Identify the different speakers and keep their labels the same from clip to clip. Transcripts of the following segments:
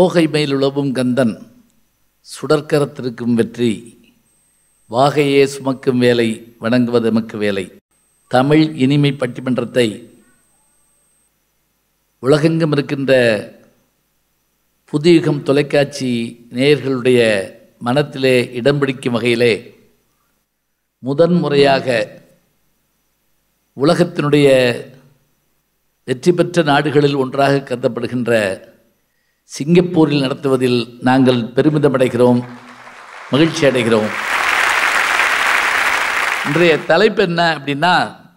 Speaker 1: தோகை மேல் உழவும் கந்தன் சுடற்கரத்திருக்கும் வெற்றி வாகையே சுமக்கும் வேலை வணங்குவது எமக்கு வேலை தமிழ் இனிமை பட்டிமன்றத்தை உலகெங்கும் இருக்கின்ற புதியுகம் தொலைக்காட்சி நேயர்களுடைய மனத்திலே இடம் பிடிக்கும் வகையிலே முதன் முறையாக உலகத்தினுடைய வெற்றி பெற்ற நாடுகளில் ஒன்றாக கருதப்படுகின்ற சிங்கப்பூரில் நடத்துவதில் நாங்கள் பெருமிதம் அடைகிறோம் மகிழ்ச்சி அடைகிறோம் இன்றைய தலைப்பு என்ன அப்படின்னா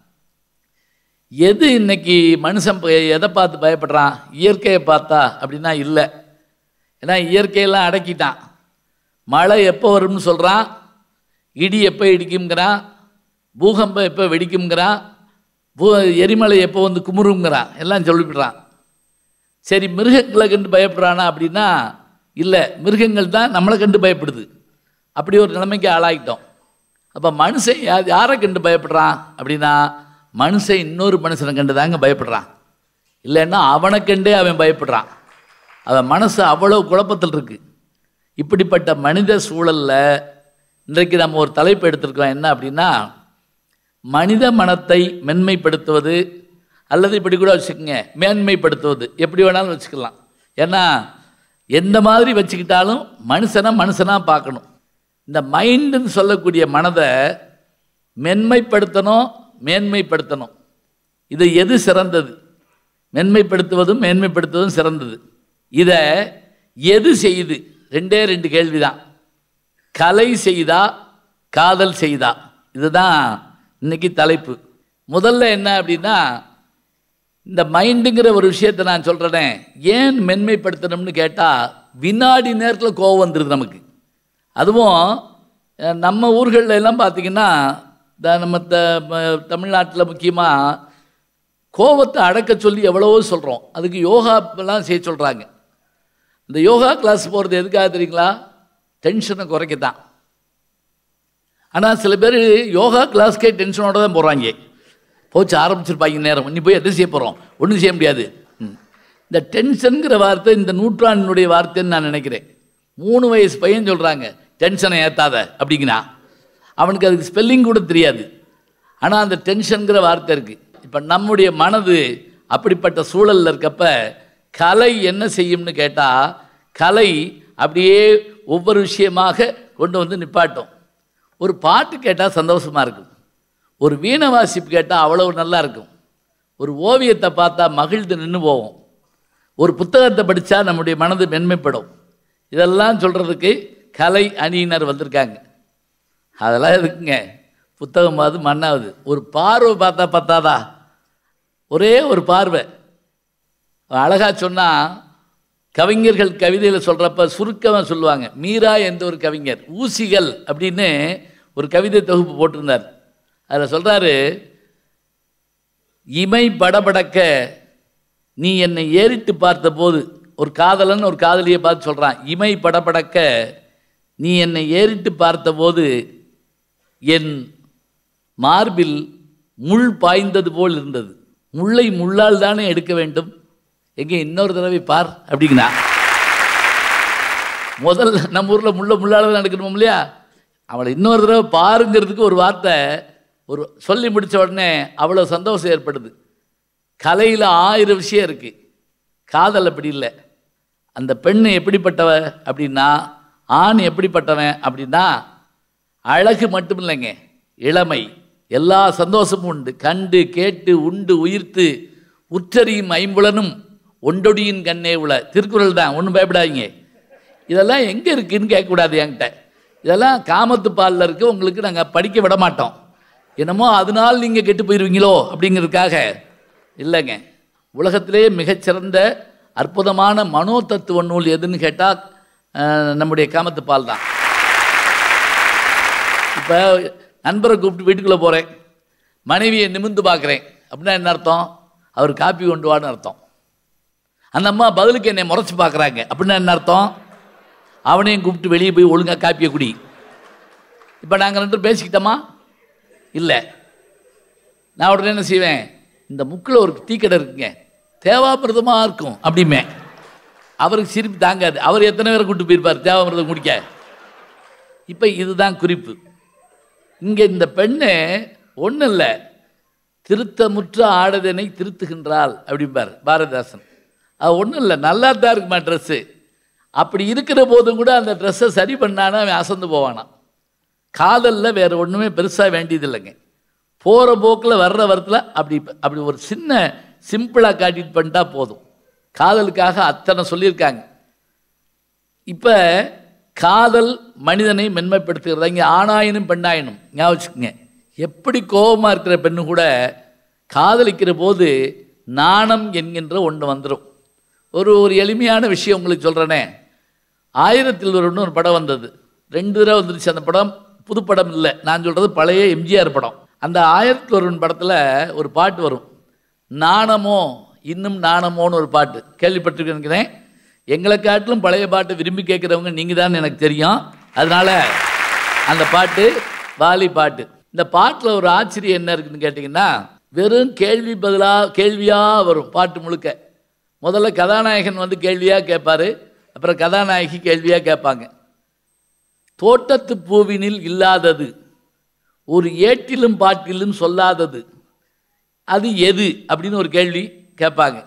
Speaker 1: எது இன்னைக்கு மனுஷன் ப- எதை பார்த்து பயப்படுறான் இயற்கையை பார்த்தா அப்படின்னா இல்லை ஏன்னா இயற்கையெல்லாம் அடக்கிட்டான் மழை எப்போ வரும்னு சொல்கிறான் இடி எப்போ இடிக்குங்கிறான் பூகம்பம் எப்போ வெடிக்குங்கிறான் பூ எரிமலை எப்போ வந்து குமுறுங்கிறான் எல்லாம் சொல்லிவிடுறான் சரி மிருகங்களை கண்டு பயப்படுறானா அப்படின்னா இல்லை மிருகங்கள் தான் நம்மளை கண்டு பயப்படுது அப்படி ஒரு நிலைமைக்கு ஆளாகிட்டோம் அப்போ மனுஷன் யா யாரை கண்டு பயப்படுறான் அப்படின்னா மனுஷன் இன்னொரு மனுஷனை கண்டு தாங்க பயப்படுறான் இல்லைன்னா அவனை கண்டே அவன் பயப்படுறான் அவன் மனசு அவ்வளோ குழப்பத்தில் இருக்கு இப்படிப்பட்ட மனித சூழலில் இன்றைக்கு நம்ம ஒரு தலைப்பு எடுத்திருக்கோம் என்ன அப்படின்னா மனித மனத்தை மென்மைப்படுத்துவது அல்லது இப்படி கூட வச்சுக்கோங்க மேன்மைப்படுத்துவது எப்படி வேணாலும் வச்சுக்கலாம் ஏன்னா எந்த மாதிரி வச்சுக்கிட்டாலும் மனுஷனை மனுஷனாக பார்க்கணும் இந்த மைண்டுன்னு சொல்லக்கூடிய மனதை மென்மைப்படுத்தணும் மேன்மைப்படுத்தணும் இது எது சிறந்தது மென்மைப்படுத்துவதும் மேன்மைப்படுத்துவதும் சிறந்தது இதை எது செய்யுது ரெண்டே ரெண்டு கேள்விதான் கலை செய்தா காதல் செய்தா இதுதான் இன்னைக்கு தலைப்பு முதல்ல என்ன அப்படின்னா இந்த மைண்டுங்கிற ஒரு விஷயத்தை நான் சொல்கிறேனே ஏன் மென்மைப்படுத்தணும்னு கேட்டால் வினாடி நேரத்தில் கோவம் வந்துடுது நமக்கு அதுவும் அஹ், நம்ம ஊர்களில் எல்லாம் பார்த்தீங்கன்னா இந்த நம்ம த ம- தமிழ்நாட்டில் முக்கியமாக கோவத்தை அடக்க சொல்லி எவ்வளவோ சொல்கிறோம் அதுக்கு யோகாலாம் செய்ய சொல்கிறாங்க இந்த யோகா கிளாஸ் போகிறது எதுக்காக தெரியுங்களா டென்ஷனை குறைக்கத்தான் ஆனால் சில பேர் யோகா கிளாஸ்க்கே டென்ஷனோட தான் போகிறாங்க போச்சு ஆரம்பிச்சிருப்பாங்க நேரம் நீ போய் எதை செய்ய போகிறோம் ஒன்றும் செய்ய முடியாது ம். இந்த டென்ஷனுங்கிற வார்த்தை இந்த நூற்றாண்டினுடைய வார்த்தைன்னு நான் நினைக்கிறேன் மூணு வயசு பையன் சொல்கிறாங்க டென்ஷனை ஏற்றாத அப்படிங்கிறா அவனுக்கு அதுக்கு ஸ்பெல்லிங் கூட தெரியாது ஆனால் அந்த டென்ஷனுங்கிற வார்த்தை இருக்குது இப்போ நம்முடைய மனது அப்படிப்பட்ட சூழலில் இருக்கப்ப கலை என்ன செய்யும்னு கேட்டால் கலை அப்படியே ஒவ்வொரு விஷயமாக கொண்டு வந்து நிப்பாட்டும் ஒரு பாட்டு கேட்டால் சந்தோஷமாக இருக்கும் ஒரு வீணை வாசிப்பு கேட்டால் அவ்வளவு நல்லா இருக்கும் ஒரு ஓவியத்தை பார்த்தா மகிழ்ந்து நின்று போவோம் ஒரு புத்தகத்தை படித்தா நம்முடைய மனது மென்மைப்படும் இதெல்லாம் சொல்கிறதுக்கு கலை அணியினர் வந்திருக்காங்க அதெல்லாம் எதுக்குங்க புத்தகமாவது மண்ணாவது ஒரு பார்வை பார்த்தா பத்தாதா ஒரே ஒரு பார்வை அழகா சொன்னால் கவிஞர்கள் கவிதையில் சொல்கிறப்ப சுருக்கமாக சொல்லுவாங்க மீரா என்ற ஒரு கவிஞர் ஊசிகள் அப்படின்னு ஒரு கவிதை தொகுப்பு போட்டிருந்தார் அதில் சொல்கிறாரு இமை படபடக்க நீ என்னை ஏறிட்டு பார்த்தபோது ஒரு காதலன் ஒரு காதலியை பார்த்து சொல்கிறான் இமை படபடக்க நீ என்னை ஏறிட்டு பார்த்தபோது என் மார்பில் முள் பாய்ந்தது போல் இருந்தது முள்ளை முள்ளால் தானே எடுக்க வேண்டும் எங்கே இன்னொரு தடவை பார் அப்படிங்கண்ணா முதல்ல நம்ம ஊரில் முள்ள முள்ளால் தான் எடுக்கணும் இல்லையா அவளை இன்னொரு தடவை பாருங்கிறதுக்கு ஒரு வார்த்தை ஒரு சொல்லி முடிச்ச உடனே அவ்வளோ சந்தோஷம் ஏற்படுது கலையில் ஆயிரம் விஷயம் இருக்குது காதல் அப்படி இல்லை அந்த பெண்ணு எப்படிப்பட்டவ அப்படின்னா ஆண் எப்படிப்பட்டவன் அப்படின்னா அழகு மட்டும் இல்லைங்க இளமை எல்லா சந்தோஷமும் உண்டு கண்டு கேட்டு உண்டு உயிர்த்து உற்றறியும் ஐம்புலனும் ஒண்டொடியின் கண்ணே உள திருக்குறள் தான் ஒன்றும் பயப்படாதீங்க இதெல்லாம் எங்கே இருக்குன்னு கேட்கக்கூடாது என்கிட்ட இதெல்லாம் காமத்து பாலில் இருக்குது உங்களுக்கு நாங்கள் படிக்க விட மாட்டோம் என்னமோ அதனால் நீங்கள் கெட்டு போயிடுவீங்களோ அப்படிங்கிறதுக்காக இல்லைங்க உலகத்திலே மிகச்சிறந்த அற்புதமான மனோ தத்துவ நூல் எதுன்னு கேட்டால் நம்முடைய காமத்து பால் தான் இப்போ நண்பரை கூப்பிட்டு வீட்டுக்குள்ளே போகிறேன் மனைவியை நிமிர்ந்து பார்க்குறேன் அப்படின்னா என்ன அர்த்தம் அவர் காப்பி கொண்டு வான்னு அர்த்தம் அந்த அம்மா பதிலுக்கு என்னை முறைச்சி பார்க்குறாங்க அப்படின்னா என்ன அர்த்தம் அவனையும் கூப்பிட்டு வெளியே போய் ஒழுங்காக காப்பியை குடி இப்போ நாங்கள் ரெண்டு பேரும் பேசிக்கிட்டோமா இல்லை நான் உடனே என்ன செய்வேன் இந்த முக்கில் ஒரு டீ கடை இருக்குங்க தேவாபிரதமாக இருக்கும் அப்படிமே அவருக்கு சிரிப்பு தாங்காது அவர் எத்தனை பேரை கூட்டு போயிருப்பார் தேவாமிரதம் குடிக்க இப்போ இதுதான் குறிப்பு இங்கே இந்த பெண்ணு ஒன்றும் இல்லை திருத்தமுற்ற ஆடதனை திருத்துகின்றாள் அப்படிம்பார் பாரதிதாசன் அது ஒன்றும் இல்லை நல்லா தான் இருக்குமா ட்ரெஸ்ஸு அப்படி இருக்கிற போதும் கூட அந்த ட்ரெஸ்ஸை சரி பண்ணானா அவன் அசந்து போவானாம் காதலில் வேறு ஒன்றுமே பெருசாக வேண்டியதில்லைங்க போகிற போக்கில் வர்ற வரத்தில் அப்படி அப்படி ஒரு சின்ன சிம்பிளாக காட்டிட்டு பண்ணிட்டா போதும் காதலுக்காக அத்தனை சொல்லியிருக்காங்க இப்போ காதல் மனிதனை மென்மைப்படுத்துகிறதா இங்கே ஆணாயினும் பெண்ணாயினும் ஞாபகம் வச்சுக்கோங்க எப்படி கோபமாக இருக்கிற பெண்ணு கூட காதலிக்கிற போது நாணம் என்கின்ற ஒன்று வந்துடும் ஒரு ஒரு எளிமையான விஷயம் உங்களுக்கு சொல்கிறேனே ஆயிரத்தில் ஒரு ஒரு படம் வந்தது ரெண்டு தடவை வந்துருச்சு அந்த படம் புது படம் இல்லை நான் சொல்கிறது பழைய எம்ஜிஆர் படம் அந்த ஆயிரத்தில் ஒருவன் படத்தில் ஒரு பாட்டு வரும் நாணமோ இன்னும் நாணமோன்னு ஒரு பாட்டு கேள்விப்பட்டிருக்கேன் எங்களை காட்டிலும் பழைய பாட்டை விரும்பி கேட்குறவங்க நீங்கள் தான் எனக்கு தெரியும் அதனால் அந்த பாட்டு வாலி பாட்டு இந்த பாட்டில் ஒரு ஆச்சரியம் என்ன இருக்குன்னு கேட்டிங்கன்னா வெறும் கேள்வி பதிலாக கேள்வியாக வரும் பாட்டு முழுக்க முதல்ல கதாநாயகன் வந்து கேள்வியாக கேட்பாரு அப்புறம் கதாநாயகி கேள்வியாக கேட்பாங்க தோட்டத்து பூவினில் இல்லாதது ஒரு ஏட்டிலும் பாட்டிலும் சொல்லாதது அது எது அப்படின்னு ஒரு கேள்வி கேட்பாங்க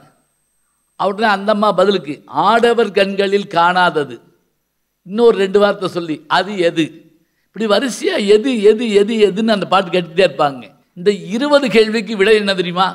Speaker 1: உடனே அந்த அம்மா பதிலுக்கு ஆடவர் கண்களில் காணாதது இன்னொரு ரெண்டு வார்த்தை சொல்லி அது எது இப்படி வரிசையாக எது எது எது எதுன்னு அந்த பாட்டு கேட்டுகிட்டே இருப்பாங்க இந்த இருபது கேள்விக்கு விடை என்ன தெரியுமா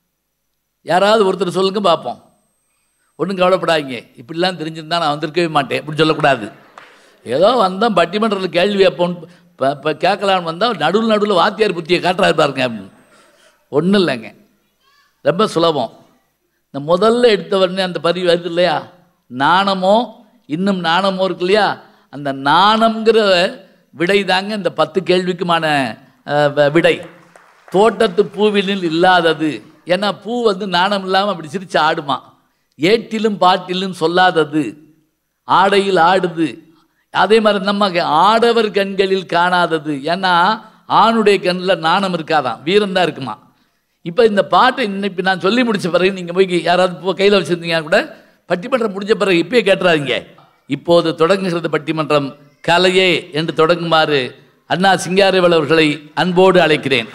Speaker 1: யாராவது ஒருத்தர் சொல்லுங்க பார்ப்போம் ஒன்றும் கவலைப்படாதீங்க இப்படிலாம் தெரிஞ்சிருந்தா நான் வந்திருக்கவே மாட்டேன் இப்படி சொல்லக்கூடாது ஏதோ வந்தோம் பட்டிமன்றத்தில் கேள்வி அப்போன்னு இப்போ இப்போ கேட்கலான்னு வந்தால் நடுவில் நடுவில் வாத்தியார் புத்தியை காட்டுறாரு பாருங்க அப்படின்னு ஒன்றும் இல்லைங்க ரொம்ப சுலபம் இந்த முதல்ல எடுத்தவொடனே அந்த பதிவு வருது இல்லையா நாணமோ இன்னும் நாணமோ இருக்கு இல்லையா அந்த நாணம்ங்கிற விடை தாங்க இந்த பத்து கேள்விக்குமான அஹ், வ- விடை தோட்டத்து பூவினில் இல்லாதது ஏன்னா பூ வந்து நாணம் இல்லாமல் அப்படி சிரிச்சு ஆடுமா ஏட்டிலும் பாட்டிலும் சொல்லாதது ஆடையில் ஆடுது அதே மாதிரி நம்ம ஆடவர் கண்களில் காணாதது ஏன்னா ஆணுடைய கண்ணில் நாணம் இருக்காதான் வீரம் தான் இருக்குமா இப்போ இந்த பாட்டை இன்னைக்கு நான் சொல்லி முடிச்ச பிறகு நீங்கள் போய் யாராவது இப்போ கையில் வச்சுருந்தீங்கன்னா கூட பட்டிமன்றம் முடிஞ்ச பிறகு இப்பயே கேட்டுறாதீங்க இப்போது தொடங்குகிறது பட்டிமன்றம் கலையே என்று தொடங்குமாறு அண்ணா சிங்காரவேல் அவர்களை அன்போடு அழைக்கிறேன்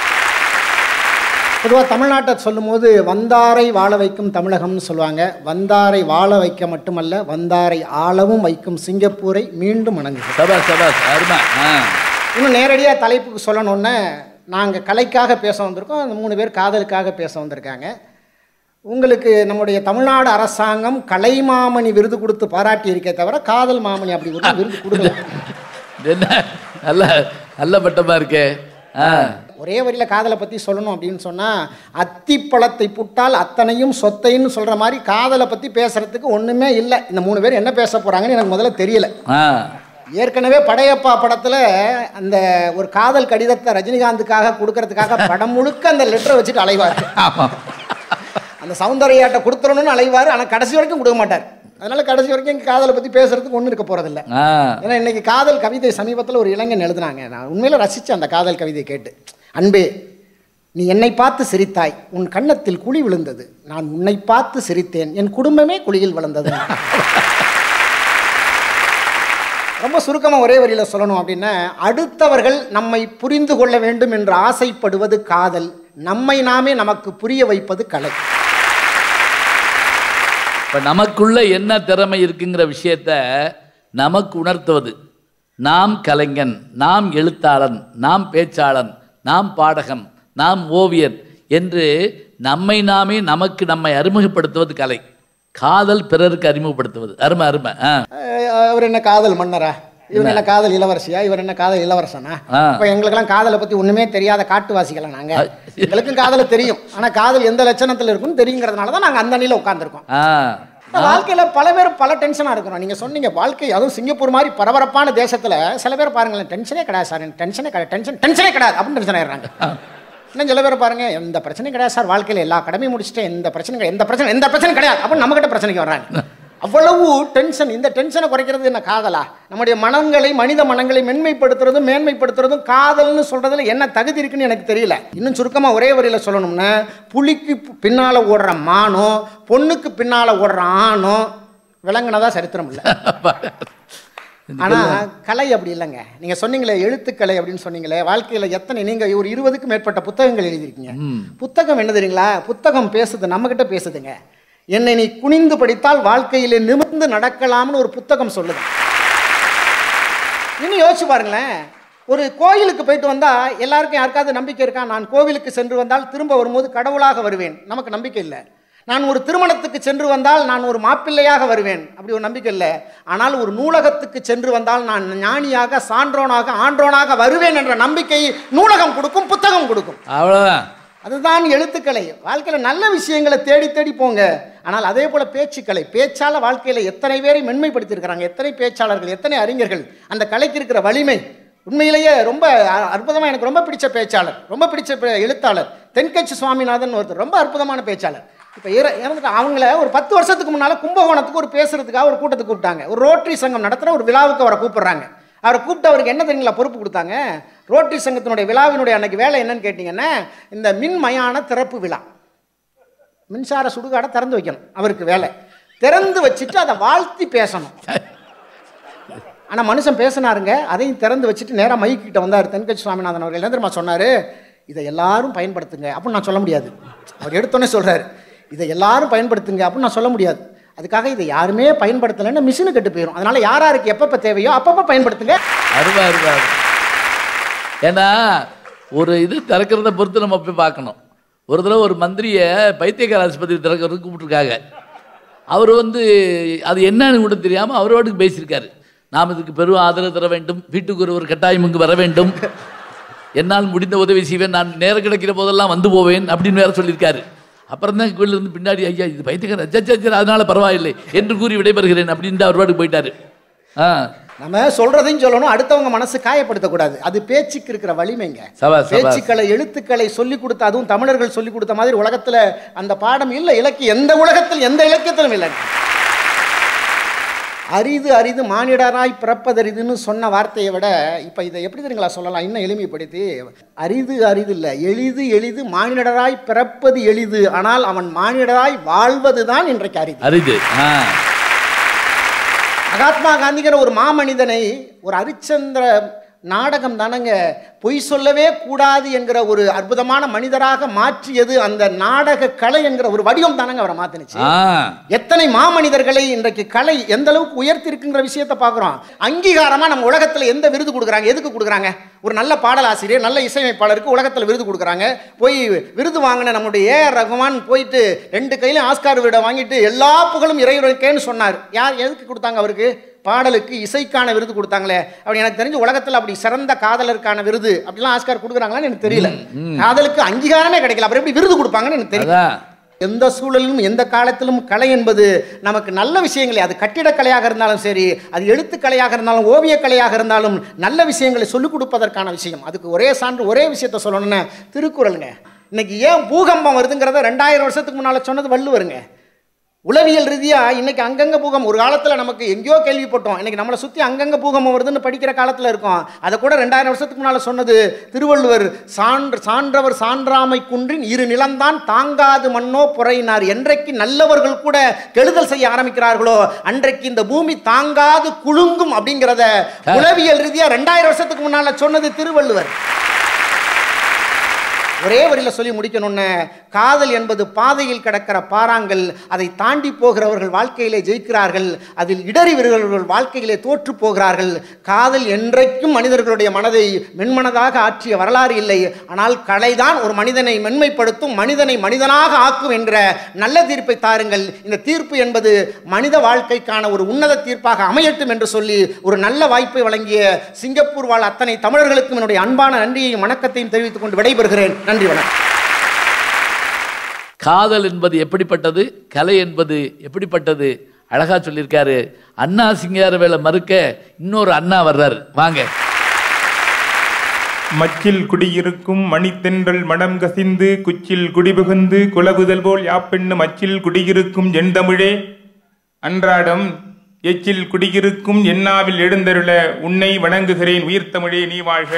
Speaker 2: பொதுவாக தமிழ்நாட்டை சொல்லும்போது வந்தாரை வாழ வைக்கும் தமிழகம்னு சொல்லுவாங்க வந்தாரை வாழ வைக்க மட்டுமல்ல வந்தாரை ஆளவும் வைக்கும் சிங்கப்பூரை மீண்டும் வணங்குகிறோம்
Speaker 1: சபாஸ் சபாஸ் அருமா ஆ
Speaker 2: இன்னும் நேரடியாக தலைப்புக்கு சொல்லணுன்னா நாங்கள் கலைக்காக பேச வந்திருக்கோம் அந்த மூணு பேர் காதலுக்காக பேச வந்திருக்காங்க உங்களுக்கு நம்முடைய தமிழ்நாடு அரசாங்கம் கலைமாமணி விருது கொடுத்து பாராட்டி இருக்கே தவிர காதல் மாமணி அப்படி ஒரு விருது கொடுக்கல
Speaker 1: இது என்ன நல்ல நல்ல பட்டமாக இருக்கே ஆ
Speaker 2: ஒரே வரியில் காதலை பற்றி சொல்லணும் அப்படின்னு சொன்னால் அத்திப்பழத்தை புட்டால் அத்தனையும் சொத்தைன்னு சொல்கிற மாதிரி காதலை பற்றி பேசுகிறதுக்கு ஒன்றுமே இல்லை இந்த மூணு பேர் என்ன பேச போகிறாங்கன்னு எனக்கு முதல்ல தெரியல
Speaker 1: ஆ
Speaker 2: ஏற்கனவே படையப்பா படத்தில் அந்த ஒரு காதல் கடிதத்தை ரஜினிகாந்துக்காக கொடுக்கறதுக்காக படம் முழுக்க அந்த லெட்டரை வச்சுட்டு அலைவார்
Speaker 1: ஆமாம்
Speaker 2: அந்த சௌந்தர்யாட்ட கொடுத்துடணும்னு அலைவார் ஆனால் கடைசி வரைக்கும் கொடுக்க மாட்டார் அதனால கடைசி வரைக்கும் இங்க காதலை பற்றி பேசுறதுக்கு ஒன்றும் இருக்க போகிறதில்ல
Speaker 1: ஆ
Speaker 2: ஏன்னா இன்னைக்கு காதல் கவிதை சமீபத்தில் ஒரு இளைஞன் எழுதுனாங்க நான் உண்மையில ரசித்தேன் அந்த காதல் கவிதையை கேட்டு அன்பே நீ என்னை பார்த்து சிரித்தாய் உன் கன்னத்தில் குழி விழுந்தது நான் உன்னை பார்த்து சிரித்தேன் என் குடும்பமே குழியில் விழுந்தது ரொம்ப சுருக்கமாக ஒரே வரியில் சொல்லணும் அப்படின்னா அடுத்தவர்கள் நம்மை புரிந்து கொள்ள வேண்டும் என்று ஆசைப்படுவது காதல் நம்மை நாமே நமக்கு புரிய வைப்பது கலை
Speaker 1: இப்போ நமக்குள்ள என்ன திறமை இருக்குங்கிற விஷயத்த நமக்கு உணர்த்துவது நாம் கலைஞன் நாம் எழுத்தாளன் நாம் பேச்சாளன் நாம் பாடகன் நாம் ஓவியன் என்று நம்மை நாமே நமக்கு நம்மை அறிமுகப்படுத்துவது கலை காதல் பிறருக்கு அறிமுகப்படுத்துவது அருமை அருமை ஆ
Speaker 2: அஹ் அவர் என்ன காதல் மன்னரா இவர் என்ன காதல் இளவரசியா இவர் என்ன காதல் இளவரசனா
Speaker 1: ஆ.
Speaker 2: இப்போ எங்களுக்கெல்லாம் காதலை பத்தி ஒண்ணுமே தெரியாத காட்டுவாசிகளா நாங்க எங்களுக்கும் காதல் தெரியும் ஆனா காதல் எந்த லட்சணத்துல இருக்குன்னு தெரியுங்கிறதுனால தான் நாங்க அந்த அணியில உட்காந்துருக்கோம்
Speaker 1: ஆ
Speaker 2: வாழ்க்கையில பல பேர் பல டென்ஷனா இருக்கிறோம் நீங்க சொன்னீங்க வாழ்க்கை அதுவும் சிங்கப்பூர் மாதிரி பரபரப்பான தேசத்துல சில பேர் பாருங்களேன் டென்ஷனே கிடையாது சார் எனக்கு டென்ஷனே கிடையாது டென்ஷன் டென்ஷனே கிடையாது அப்படின்னு டென்ஷன் ஆயிடுறாங்க இன்னும் சில பேர் பாருங்க எந்த பிரச்சனையும் கிடையாது சார் வாழ்க்கையில எல்லா கடமையும் முடிச்சுட்டேன் எந்த பிரச்சனையும் கிடையாது எந்த பிரச்சனை எந்த பிரச்சனையும் கிடையாது அப்படின்னு நம்மகிட்ட பிரச்சனைக்கு வர்றாங்க அவ்வளவு டென்ஷன் இந்த டென்ஷனை குறைக்கிறது என்ன காதலா நம்முடைய மனங்களை மனித மனங்களை மென்மைப்படுத்துறதும் மேன்மைப்படுத்துறதும் காதல்னு சொல்றதுல என்ன தகுதி இருக்குன்னு எனக்கு தெரியல இன்னும் சுருக்கமா ஒரே வரியில சொல்லணும்னா புலிக்கு பி- பின்னால ஓடுற மானும் பொண்ணுக்கு பின்னால ஓடுற ஆணும் விளங்குனதா சரித்திரம் இல்லை ஆனா கலை அப்படி இல்லைங்க நீங்க சொன்னீங்களே எழுத்துக்கலை அப்படின்னு சொன்னீங்களே வாழ்க்கையில எத்தனை நீங்க ஒரு இருபதுக்கும் மேற்பட்ட புத்தகங்கள் எழுதியிருக்கீங்க புத்தகம் என்ன தெரியுங்களா புத்தகம் பேசுது நம்ம கிட்ட பேசுதுங்க என்னை நீ குனிந்து படித்தால் வாழ்க்கையிலே நிமிர்ந்து நடக்கலாம்னு ஒரு புத்தகம் சொல்லுது இன்னும் யோசிச்சு பாருங்களேன் ஒரு கோயிலுக்கு போயிட்டு வந்தா எல்லாருக்கும் யாருக்காவது நம்பிக்கை இருக்கா நான் கோவிலுக்கு சென்று வந்தால் திரும்ப வரும்போது கடவுளாக வருவேன் நமக்கு நம்பிக்கை இல்லை நான் ஒரு திருமணத்துக்கு சென்று வந்தால் நான் ஒரு மாப்பிள்ளையாக வருவேன் அப்படி ஒரு நம்பிக்கை இல்லை ஆனால் ஒரு நூலகத்துக்கு சென்று வந்தால் நான் ஞானியாக சான்றோனாக ஆன்றோனாக வருவேன் என்ற நம்பிக்கை நூலகம் கொடுக்கும் புத்தகம் கொடுக்கும்
Speaker 1: அவ்வளோதான்
Speaker 2: அதுதான் எழுத்துக்கலை வாழ்க்கையில் நல்ல விஷயங்களை தேடி தேடி போங்க ஆனால் அதே போல பேச்சுக்கலை பேச்சால வாழ்க்கையில் எத்தனை பேரை மென்மைப்படுத்தியிருக்கிறாங்க எத்தனை பேச்சாளர்கள் எத்தனை அறிஞர்கள் அந்த கலைக்கு இருக்கிற வலிமை உண்மையிலேயே ரொம்ப அ- அற்புதமா எனக்கு ரொம்ப பிடிச்ச பேச்சாளர் ரொம்ப பிடிச்ச பே- எழுத்தாளர் தென்கட்சி சுவாமிநாதன் ஒருத்தர் ரொம்ப அற்புதமான பேச்சாளர் இப்போ இற இறந்துட்டு அவங்கள ஒரு பத்து வருஷத்துக்கு முன்னால் கும்பகோணத்துக்கு ஒரு பேசுறதுக்காக ஒரு கூட்டத்துக்கு கூப்பிட்டாங்க ஒரு ரோட்டரி சங்கம் நடத்துகிற ஒரு விழாவுக்கு அவரை கூப்பிடுறாங்க அவரை கூப்பிட்டு அவருக்கு என்ன தெரியுங்களா பொறுப்பு கொடுத்தாங்க ரோட்டரி சங்கத்தினுடைய விழாவினுடைய அன்னைக்கு வேலை என்னன்னு கேட்டிங்கன்னா இந்த மின் மயான திறப்பு விழா மின்சார சுடுகாடை திறந்து வைக்கணும் அவருக்கு வேலை திறந்து வச்சுட்டு அதை வாழ்த்தி பேசணும் ஆனால் மனுஷன் பேசினாருங்க அதையும் திறந்து வச்சுட்டு நேராக மைக்கிட்ட வந்தார் தென்கட்சி சுவாமிநாதன் அவர்கள் என்ன தெரியுமா சொன்னார் இதை எல்லாரும் பயன்படுத்துங்க அப்படின்னு நான் சொல்ல முடியாது அவர் எடுத்தோன்னே சொல்கிறாரு இதை எல்லாரும் பயன்படுத்துங்க அப்படின்னு நான் சொல்ல முடியாது அதுக்காக இதை யாருமே பயன்படுத்தலைன்னா மிஷினு கெட்டு போயிடும் அதனால யார் யாருக்கு எப்பப்போ தேவையோ அப்பப்போ பயன்படுத்துங்க
Speaker 1: அருவா அருவா ஏன்னா ஒரு இது திறக்கிறத பொறுத்து நம்ம போய் பார்க்கணும் ஒரு தடவை ஒரு மந்திரியை பைத்தியக்கார ஆஸ்பத்திரி திறக்கிறதுக்கு கூப்பிட்டுருக்காங்க அவர் வந்து அது என்னன்னு கூட தெரியாமல் அவர் வாட்டுக்கு பேசியிருக்காரு நாம் இதுக்கு பெரும் ஆதரவு தர வேண்டும் வீட்டுக்கு ஒருவர் கட்டாயம் இங்கு வர வேண்டும் என்னால் முடிந்த உதவி செய்வேன் நான் நேரம் கிடைக்கிற போதெல்லாம் வந்து போவேன் அப்படின்னு வேற சொல்லியிருக்காரு அப்புறம் தான் கோயிலில் இருந்து பின்னாடி ஐயா இது பைத்தியக்கார சச்சா அதனால பரவாயில்லை என்று கூறி விடைபெறுகிறேன் அப்படின்ட்டு அவர் பாட்டுக்கு போயிட்டாரு ஆ
Speaker 2: நம்ம சொல்றதையும் சொல்லணும் அடுத்தவங்க மனசு காயப்படுத்தக்கூடாது அது பேச்சுக்கு இருக்கிற வலிமைங்க
Speaker 1: சபாஸ், சபாஸ்.
Speaker 2: பேச்சுக்களை எழுத்துக்களை சொல்லி கொடுத்த அதுவும் தமிழர்கள் சொல்லி கொடுத்த மாதிரி உலகத்துல அந்த பாடம் இல்லை இலக்கிய எந்த உலகத்தில் எந்த இலக்கியத்திலும் இல்லை அரிது அரிது மானிடராய் பிறப்பதரிதுன்னு சொன்ன வார்த்தையை விட இப்போ இதை எப்படி தெரியுங்களா சொல்லலாம் இன்னும் எளிமைப்படுத்தி அரிது அரிது இல்லை எளிது எளிது மானிடராய் பிறப்பது எளிது ஆனால் அவன் மானிடராய் வாழ்வது தான் இன்றைக்கு அரிது
Speaker 1: அரிது ஆ
Speaker 2: மகாத்மா காந்திங்கிற ஒரு மாமனிதனை ஒரு அரிச்சந்திர நாடகம் தானங்க பொய் சொல்லவே கூடாது என்கிற ஒரு அற்புதமான மனிதராக மாற்றியது அந்த நாடக கலை என்கிற ஒரு வடிவம் தானங்க அவரை மாத்தினுச்சு
Speaker 1: ஆ
Speaker 2: எத்தனை மாமனிதர்களை இன்றைக்கு கலை எந்த அளவுக்கு உயர்த்தி இருக்குங்கிற விஷயத்தை பார்க்குறோம் அங்கீகாரமா நம்ம உலகத்துல எந்த விருது கொடுக்குறாங்க எதுக்கு கொடுக்குறாங்க ஒரு நல்ல பாடலாசிரியர் நல்ல இசையமைப்பாளருக்கு உலகத்துல விருது கொடுக்குறாங்க போய் விருது வாங்கின நம்முடைய ஏஆர் ரகுமான் போயிட்டு ரெண்டு கையிலும் ஆஸ்கார் விருதை வாங்கிட்டு எல்லா புகழும் இறைவனுக்கேன்னு சொன்னார் யார் எதுக்கு கொடுத்தாங்க அவருக்கு பாடலுக்கு இசைக்கான விருது கொடுத்தாங்களே அப்படி எனக்கு தெரிஞ்சு உலகத்துல அப்படி சிறந்த காதலருக்கான விருது அப்படிலாம் ஆஸ்கார் கொடுக்குறாங்களான்னு எனக்கு தெரியல காதலுக்கு அங்கீகாரமே கிடைக்கல அப்புறம் எப்படி விருது கொடுப்பாங்கன்னு எனக்கு தெரியல
Speaker 1: அதான்
Speaker 2: எந்த சூழலிலும் எந்த காலத்திலும் கலை என்பது நமக்கு நல்ல விஷயங்களே அது கட்டிடக்கலையாக இருந்தாலும் சரி அது எழுத்துக்கலையாக இருந்தாலும் ஓவியக்கலையாக இருந்தாலும் நல்ல விஷயங்களை சொல்லிக் கொடுப்பதற்கான விஷயம் அதுக்கு ஒரே சான்று ஒரே விஷயத்த சொல்லணும்னா திருக்குறளுங்க இன்னைக்கு ஏன் பூகம்பம் வருதுங்கிறத ரெண்டாயிரம் வருஷத்துக்கு முன்னால் சொன்னது வள்ளுவருங்க உளவியல் ரீதியாக இன்னைக்கு அங்கங்க பூகம்பம் ஒரு காலத்தில் நமக்கு எங்கேயோ கேள்விப்பட்டோம் இன்னைக்கு நம்மளை சுற்றி அங்கங்க பூகம்பம் வருதுன்னு படிக்கிற காலத்தில் இருக்கோம் அதை கூட ரெண்டாயிரம் வருஷத்துக்கு முன்னால் சொன்னது திருவள்ளுவர் சான்று சான்றவர் சான்றாமை குன்றின் இரு நிலம்தான் தாங்காது மண்ணோ புறையினார் என்றைக்கு நல்லவர்கள் கூட கெடுதல் செய்ய ஆரம்பிக்கிறார்களோ அன்றைக்கு இந்த பூமி தாங்காது குலுங்கும் அப்படிங்கிறத உளவியல் ரீதியாக ரெண்டாயிரம் வருஷத்துக்கு முன்னால் சொன்னது திருவள்ளுவர் ஒரே வரியில் சொல்லி முடிக்கணும்னு காதல் என்பது பாதையில் கிடக்கிற பாறாங்கல் அதை தாண்டி போகிறவர்கள் வாழ்க்கையிலே ஜெயிக்கிறார்கள் அதில் இடறி வருகிறவர்கள் வாழ்க்கையிலே தோற்று போகிறார்கள் காதல் என்றைக்கும் மனிதர்களுடைய மனதை மென்மனதாக ஆற்றிய வரலாறு இல்லை ஆனால் கலைதான் ஒரு மனிதனை மென்மைப்படுத்தும் மனிதனை மனிதனாக ஆக்கும் என்ற நல்ல தீர்ப்பை தாருங்கள் இந்த தீர்ப்பு என்பது மனித வாழ்க்கைக்கான ஒரு உன்னத தீர்ப்பாக அமையட்டும் என்று சொல்லி ஒரு நல்ல வாய்ப்பை வழங்கிய சிங்கப்பூர் வாழ் அத்தனை தமிழர்களுக்கும் என்னுடைய அன்பான நன்றியையும் வணக்கத்தையும் தெரிவித்துக் கொண்டு விடைபெறுகிறேன் நன்றி வணக்கம்
Speaker 1: காதல் என்பது எப்படிப்பட்டது கலை என்பது எப்படிப்பட்டது அழகா சொல்லியிருக்காரு அண்ணா சிங்காரவேலை மறுக்க இன்னொரு அண்ணா வர்றாரு வாங்க
Speaker 3: மச்சில் குடியிருக்கும் மணித்தென்றல் மடம் கசிந்து குச்சில் குடிபுகுந்து குலவுதல் போல் யாப்பெண்ணு மச்சில் குடியிருக்கும் எண்தமிழே அன்றாடம் எச்சில் குடியிருக்கும் எண்ணாவில் எழுந்தருள உன்னை வணங்குகிறேன் உயிர்த்தமிழே நீ வாழ்க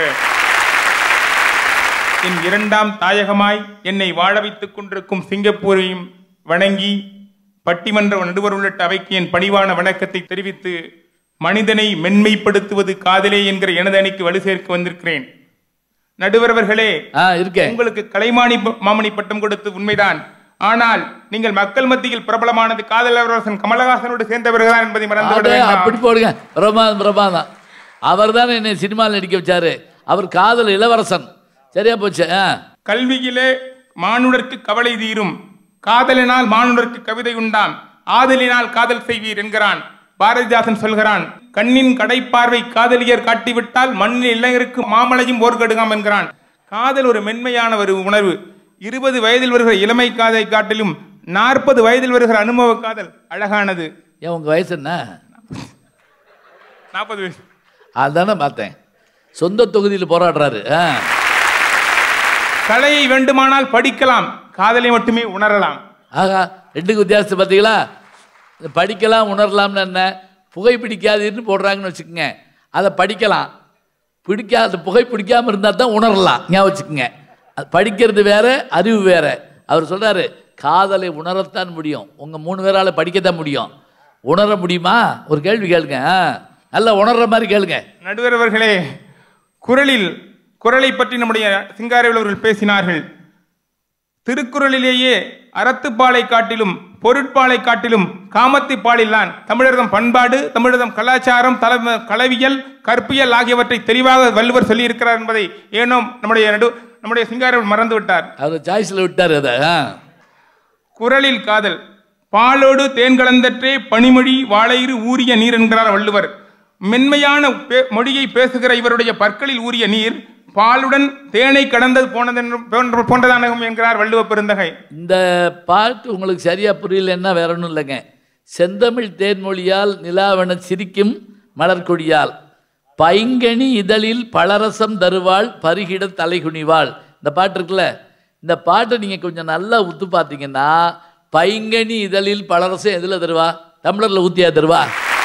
Speaker 3: என் இரண்டாம் தாயகமாய் என்னை வாழ வைத்துக் கொண்டிருக்கும் சிங்கப்பூரையும் வணங்கி பட்டிமன்ற நடுவர் உள்ளிட்ட அவைக்கு என் பணிவான வணக்கத்தை தெரிவித்து மனிதனை மென்மைப்படுத்துவது காதலே என்கிற எனது அணிக்கு வலு சேர்க்க வந்திருக்கிறேன் நடுவர் அவர்களே
Speaker 1: ஆ இருக்கேன்
Speaker 3: உங்களுக்கு கலைமானி ப- மாமணி பட்டம் கொடுத்து உண்மைதான் ஆனால் நீங்கள் மக்கள் மத்தியில் பிரபலமானது காதலரசன் கமலஹாசனோடு சேர்ந்தவர்கள்தான் என்பதை மறந்துவிட
Speaker 1: அடே,
Speaker 3: வேண்டாம்
Speaker 1: அப்படி போடுங்க பிரமாதம் பிரமாதம் அவர் தான் என்னை சினிமாவில் நடிக்க வச்சாரு அவர் காதல் இளவரசன் சரியா போச்சு ஆ
Speaker 3: கல்வியிலே மானுடர்க்கு கவலை தீரும் காதலினால் மானுடர்க்கு கவிதை உண்டாம் ஆதலினால் காதல் செய்வீர் என்கிறான் பாரதிதாசன் சொல்கிறான் கண்ணின் கடைப்பார்வை காதலியர் காட்டிவிட்டால் மண்ணில் இளைஞருக்கு மாமலையும் ஓர்கடுகாம் என்கிறான் காதல் ஒரு மென்மையான ஒரு உணர்வு இருபது வயதில் வருகிற இளமை காதலை காட்டிலும் நாற்பது வயதில் வருகிற அனுபவ காதல் அழகானது
Speaker 1: ஏன் உங்கள் வயசு என்ன
Speaker 3: நாற்பது வயசு
Speaker 1: அதானே பார்த்தேன் சொந்த தொகுதியில் போராடுறாரு ஆ
Speaker 3: கலையை வேண்டுமானால் படிக்கலாம் காதலை மட்டுமே உணரலாம்
Speaker 1: ஆகா ரெண்டுக்கு வித்தியாசத்தை பார்த்தீங்களா இந்த படிக்கலாம் உணரலாம்னு என்ன புகை பிடிக்காதுன்னு போடுறாங்கன்னு வச்சுக்கோங்க அதை படிக்கலாம் பிடிக்காத புகை பிடிக்காம இருந்தால் தான் உணரலாம் ஞாபகம் வச்சுக்கோங்க அது படிக்கிறது வேற அறிவு வேற அவர் சொல்றாரு காதலை உணரத்தான் முடியும் உங்கள் மூணு பேரால் படிக்கத்தான் முடியும் உணர முடியுமா ஒரு கேள்வி கேளுங்க ஆ நல்லா உணர்ற மாதிரி கேளுங்க
Speaker 3: நடுவர் அவர்களே குரலில் குரலை பற்றி நம்முடைய சிங்காரவேல் அவர்கள் பேசினார்கள் திருக்குறளிலேயே அறத்துப்பாலை காட்டிலும் பொருட்பாலை காட்டிலும் காமத்து பாலில்தான் தமிழர்தம் பண்பாடு தமிழர்தம் கலாச்சாரம் தல கலவியல் கற்பியல் ஆகியவற்றை தெளிவாக வள்ளுவர் சொல்லியிருக்கிறார் என்பதை ஏனோ நம்முடைய நடு நம்முடைய சிங்காரவேல் மறந்து விட்டார்
Speaker 1: அவர் சாய்ஸில் விட்டார் அதை ஆ
Speaker 3: குரலில் காதல் பாலோடு தேன் கலந்தற்றே பனிமொழி வாழையிறு ஊறிய நீர் என்கிறார் வள்ளுவர் மென்மையான பே- மொழியை பேசுகிற இவருடைய பற்களில் ஊறிய நீர் பாலுடன் தேனை கடந்தது போனதென்று போன்ற போன்றதானகும் என்கிறார் வள்ளுவ பெருந்தகை
Speaker 1: இந்த பாட்டு உங்களுக்கு சரியா புரியலன்னா வேற ஒன்றும் இல்லைங்க செந்தமிழ் தேன்மொழியால் நிலாவென சிரிக்கும் மலர்கொடியால் பைங்கனி இதழில் பலரசம் தருவாள் பருகிட தலைகுனிவாள் இந்த பாட்டு இருக்குல்ல இந்த பாட்டை நீங்கள் கொஞ்சம் நல்லா உத்து பார்த்தீங்கன்னா பைங்கனி இதழில் பலரசம் எதில் தருவா தமிழரில் ஊத்தியா தருவா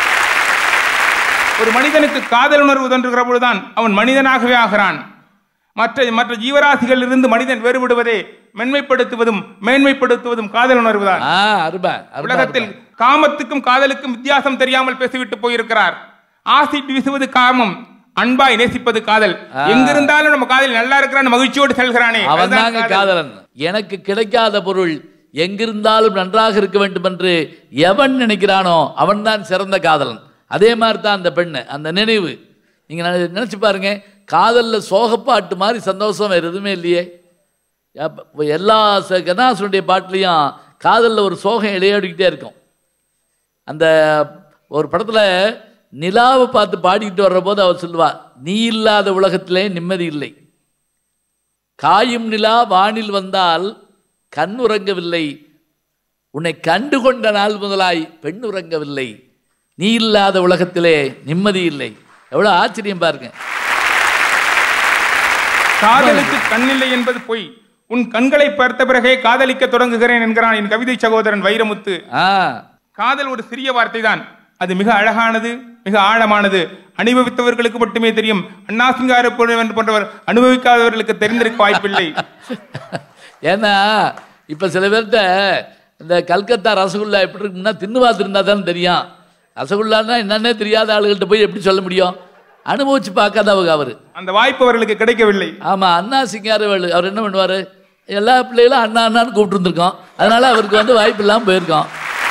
Speaker 3: ஒரு மனிதனுக்கு காதல் உணர்வு தோன்றுகிற பொழுதுதான் அவன் மனிதனாகவே ஆகிறான் மற்ற மற்ற ஜீவராசிகளிலிருந்து மனிதன் வேறுபடுவதே மென்மைப்படுத்துவதும் மேன்மைப்படுத்துவதும் காதல் உணர்வுதான்
Speaker 1: ஆ அருமை அருமை,
Speaker 3: உலகத்தில்
Speaker 1: அருமை.
Speaker 3: காமத்துக்கும் காதலுக்கும் வித்தியாசம் தெரியாமல் பேசிவிட்டு போயிருக்கிறார் ஆசிட் வீசுவது காமம் அன்பாய் நேசிப்பது காதல் எங்கிருந்தாலும் நம்ம காதல் நல்லா இருக்கிறான் மகிழ்ச்சியோடு செல்கிறானே
Speaker 1: அவன்
Speaker 3: அதுதான்
Speaker 1: தாங்க
Speaker 3: காதல்.
Speaker 1: காதலன் எனக்கு கிடைக்காத பொருள் எங்கிருந்தாலும் நன்றாக இருக்க வேண்டும் என்று எவன் நினைக்கிறானோ அவன்தான் சிறந்த காதலன் அதே மாதிரி தான் அந்த பெண்ணு அந்த நினைவு நீங்க நினை- நினைச்சு பாருங்க காதல்ல சோகப்பாட்டு மாதிரி சந்தோஷம் வேற எதுவுமே இல்லையே அப்ப- இப்ப எல்லா ச- கண்ணாசனுடைய பாட்டுலையும் காதல்ல ஒரு சோகம் இளையாடிக்கிட்டே இருக்கும் அந்த ஒரு படத்துல நிலாவை பார்த்து பாடிக்கிட்டு வர்ற போது அவர் சொல்லுவா நீ இல்லாத உலகத்திலே நிம்மதி இல்லை காயும் நிலா வானில் வந்தால் கண் உறங்கவில்லை உன்னை கண்டு கொண்ட நாள் முதலாய் பெண் உறங்கவில்லை நீ இல்லாத உலகத்திலே நிம்மதி இல்லை எவ்வளோ ஆச்சரியம் பாருங்க
Speaker 3: காதலுக்கு கண்ணில்லை என்பது பொய் உன் கண்களை பார்த்த பிறகே காதலிக்க தொடங்குகிறேன் என்கிறான் என் கவிதை சகோதரன் வைரமுத்து
Speaker 1: ஆ
Speaker 3: காதல் ஒரு சிறிய வார்த்தை தான் அது மிக அழகானது மிக ஆழமானது அனுபவித்தவர்களுக்கு மட்டுமே தெரியும் அண்ணா சிங்கார பொருள் போன்றவர் அனுபவிக்காதவர்களுக்கு தெரிந்திருக்க வாய்ப்பில்லை
Speaker 1: ஏன்னா இப்போ சில பேர்கிட்ட இந்த கல்கத்தா ரசகுல்லா எப்படி இருக்கும்னா தின்னு பார்த்துருந்தா தான் தெரியும் ரசகுல்லான்னா என்னன்னே தெரியாத ஆளுகள்கிட்ட போய் எப்படி சொல்ல முடியும் அனுபவிச்சு பார்க்காதவங்க அவர்
Speaker 3: அந்த வாய்ப்பு அவர்களுக்கு கிடைக்கவில்லை
Speaker 1: ஆமாம் அண்ணா சிங்காரவேலு அவர் என்ன பண்ணுவார் எல்லா பிள்ளைகளும் அண்ணா அண்ணான்னு கூப்பிட்டுருந்துருக்கோம் அதனால அவருக்கு வந்து வாய்ப்பு இல்லாமல் போயிருக்கோம்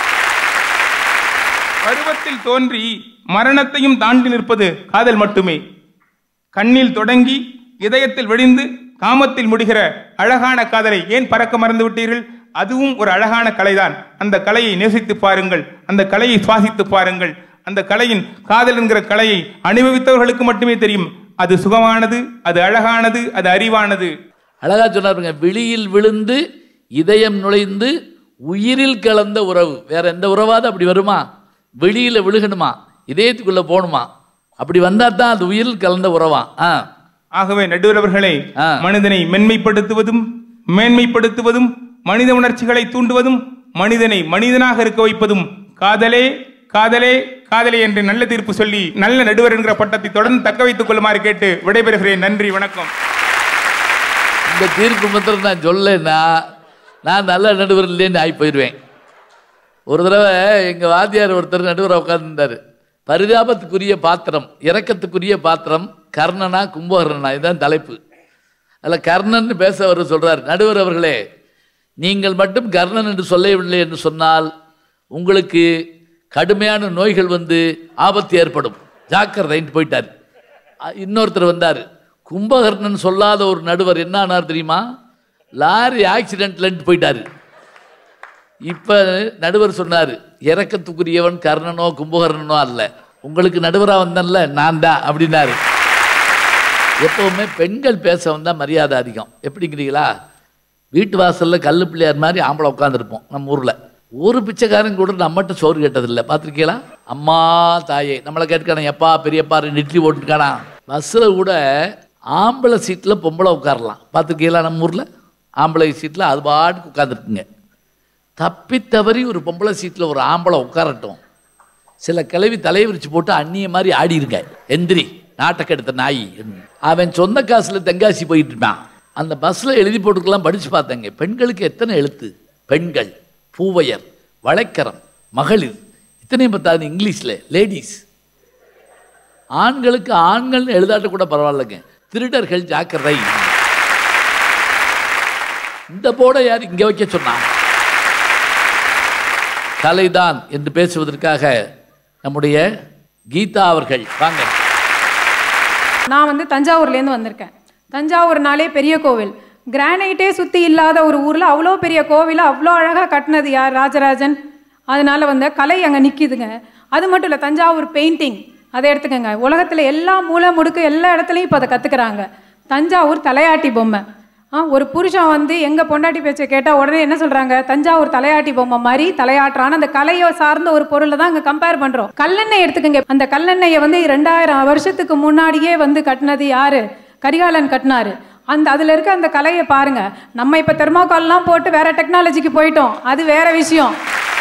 Speaker 3: பருவத்தில் தோன்றி மரணத்தையும் தாண்டி நிற்பது காதல் மட்டுமே கண்ணில் தொடங்கி இதயத்தில் வெடிந்து காமத்தில் முடிகிற அழகான காதலை ஏன் பறக்க மறந்து விட்டீர்கள் அதுவும் ஒரு அழகான கலைதான் அந்த கலையை நேசித்து பாருங்கள் அந்த கலையை சுவாசித்து பாருங்கள் அந்த கலையின் காதல் என்கிற கலையை அனுபவித்தவர்களுக்கு மட்டுமே தெரியும் அது சுகமானது அது அழகானது அது அறிவானது
Speaker 1: அழகா சொன்னாருங்க விழியில் விழுந்து இதயம் நுழைந்து உயிரில் கலந்த உறவு வேற எந்த உறவாவது அப்படி வருமா வெளியில விழுகணுமா இதயத்துக்குள்ள போகணுமா அப்படி வந்தா தான் அது உயிரில் கலந்த உறவா ஆ
Speaker 3: ஆகவே நடுவரவர்களே
Speaker 1: ஆ.
Speaker 3: மனிதனை மென்மைப்படுத்துவதும் மேன்மைப்படுத்துவதும் மனித உணர்ச்சிகளை தூண்டுவதும் மனிதனை மனிதனாக இருக்க வைப்பதும் காதலே காதலே காதலே என்று நல்ல தீர்ப்பு சொல்லி நல்ல நடுவர் என்கிற பட்டத்தை தொடர்ந்து தக்க வைத்துக் கொள்ளுமாறு கேட்டு விடைபெறுகிறேன் நன்றி வணக்கம்
Speaker 1: இந்த தீர்ப்பு மாத்திரம் நான் சொல்லலைன்னா நான் நல்ல நடுவர் இல்லைன்னு ஆகி போயிடுவேன் ஒரு தடவை எங்கள் வாத்தியார் ஒருத்தர் நடுவரை உட்காந்துருந்தார் பரிதாபத்துக்குரிய பாத்திரம் இரக்கத்துக்குரிய பாத்திரம் கர்ணனா கும்பகர்ணனா இதுதான் தலைப்பு அதில் கர்ணன் பேச அவர் சொல்றார் நடுவர் அவர்களே நீங்கள் மட்டும் கர்ணன் என்று சொல்லவில்லை என்று சொன்னால் உங்களுக்கு கடுமையான நோய்கள் வந்து ஆபத்து ஏற்படும் ஜாக்கிரதைன்ட்டு போயிட்டார் அ- இன்னொருத்தர் வந்தார் கும்பகர்ணன் சொல்லாத ஒரு நடுவர் என்ன ஆனார் தெரியுமா லாரி ஆக்சிடென்ட்லன்ட்டு போயிட்டாரு இப்போ நடுவர் சொன்னார் இறக்கத்துக்குரியவன் கர்ணனோ கும்பகர்ணனோ அல்ல உங்களுக்கு நடுவராக வந்தேன்ல நான் தான் அப்படின்னாரு எப்பவுமே பெண்கள் பேச வந்தால் மரியாதை அதிகம் எப்படிங்கிறீங்களா வீட்டு வாசலில் கல்லு பிள்ளையார் மாதிரி ஆம்பளை உட்காந்துருப்போம் நம்ம ஊரில் ஒரு பிச்சைக்காரன் கூட நம்மகிட்ட சோறு கேட்டதில்லை பார்த்துருக்கீங்களா அம்மா தாயே நம்மளை கேட்கான எப்பா பெரியப்பா ரெண்டு இட்லி போட்டுருக்கானா பஸ்ஸில் கூட ஆம்பளை சீட்டில் பொம்பளை உட்காரலாம் பார்த்துருக்கீங்களா நம்ம ஊரில் ஆம்பளை சீட்டில் அது பாட்டுக்கு உட்காந்துருக்குங்க தப்பி தவறி ஒரு பொம்பளை சீட்டில் ஒரு ஆம்பளை உட்காரட்டும் சில கிளவி தலையை விரிச்சு போட்டு அந்நிய மாதிரி ஆடிருங்க எந்திரி நாட்டை கெடுத்த நாய் அவன் சொந்த காசில் தென்காசி போயிட்டு இருப்பான் அந்த பஸ்ஸில் எழுதி போட்டுக்கலாம் படித்து பார்த்தேங்க பெண்களுக்கு எத்தனை எழுத்து பெண்கள் பூவையர் வளைக்கரம் மகளிர் இத்தனையும் பார்த்தாது இங்கிலீஷில் லேடிஸ் ஆண்களுக்கு ஆண்கள்னு எழுதாட்ட கூட பரவாயில்லைங்க திருடர்கள் ஜாக்கிரதை இந்த போர்டை யார் இங்கே வைக்க சொன்னான் கலைதான் என்று பேசுவதற்காக நம்முடைய கீதா அவர்கள் வாங்க
Speaker 4: நான் வந்து தஞ்சாவூர்லேருந்து வந்திருக்கேன் தஞ்சாவூர்னாலே பெரிய கோவில் கிரானைட்டே சுற்றி இல்லாத ஒரு ஊரில் அவ்வளோ பெரிய கோவிலை அவ்வளோ அழகாக கட்டினது யார் ராஜராஜன் அதனால வந்து கலை அங்கே நிற்கிதுங்க அது மட்டும் இல்லை தஞ்சாவூர் பெயிண்டிங் அதை எடுத்துக்கோங்க உலகத்தில் எல்லா மூலை முடுக்கு எல்லா இடத்துலையும் இப்போ அதை கற்றுக்குறாங்க தஞ்சாவூர் தலையாட்டி பொம்மை ஆ ஒரு புருஷன் வந்து எங்கள் பொண்டாட்டி பேச்சை கேட்டால் உடனே என்ன சொல்கிறாங்க தஞ்சாவூர் தலையாட்டி பொம்மை மாதிரி தலையாட்டுறான்னு அந்த கலையை சார்ந்த ஒரு பொருளை தான் அங்கே கம்பேர் பண்ணுறோம் கல்லெண்ணெய் எடுத்துக்கோங்க அந்த கல்லெண்ணெயை வந்து ரெண்டாயிரம் வருஷத்துக்கு முன்னாடியே வந்து கட்டினது யாரு கரிகாலன் கட்டினாரு அந்த அதில் இருக்க அந்த கலையை பாருங்க நம்ம இப்போ தெர்மோகால்லாம் போட்டு வேற டெக்னாலஜிக்கு போயிட்டோம் அது வேற விஷயம்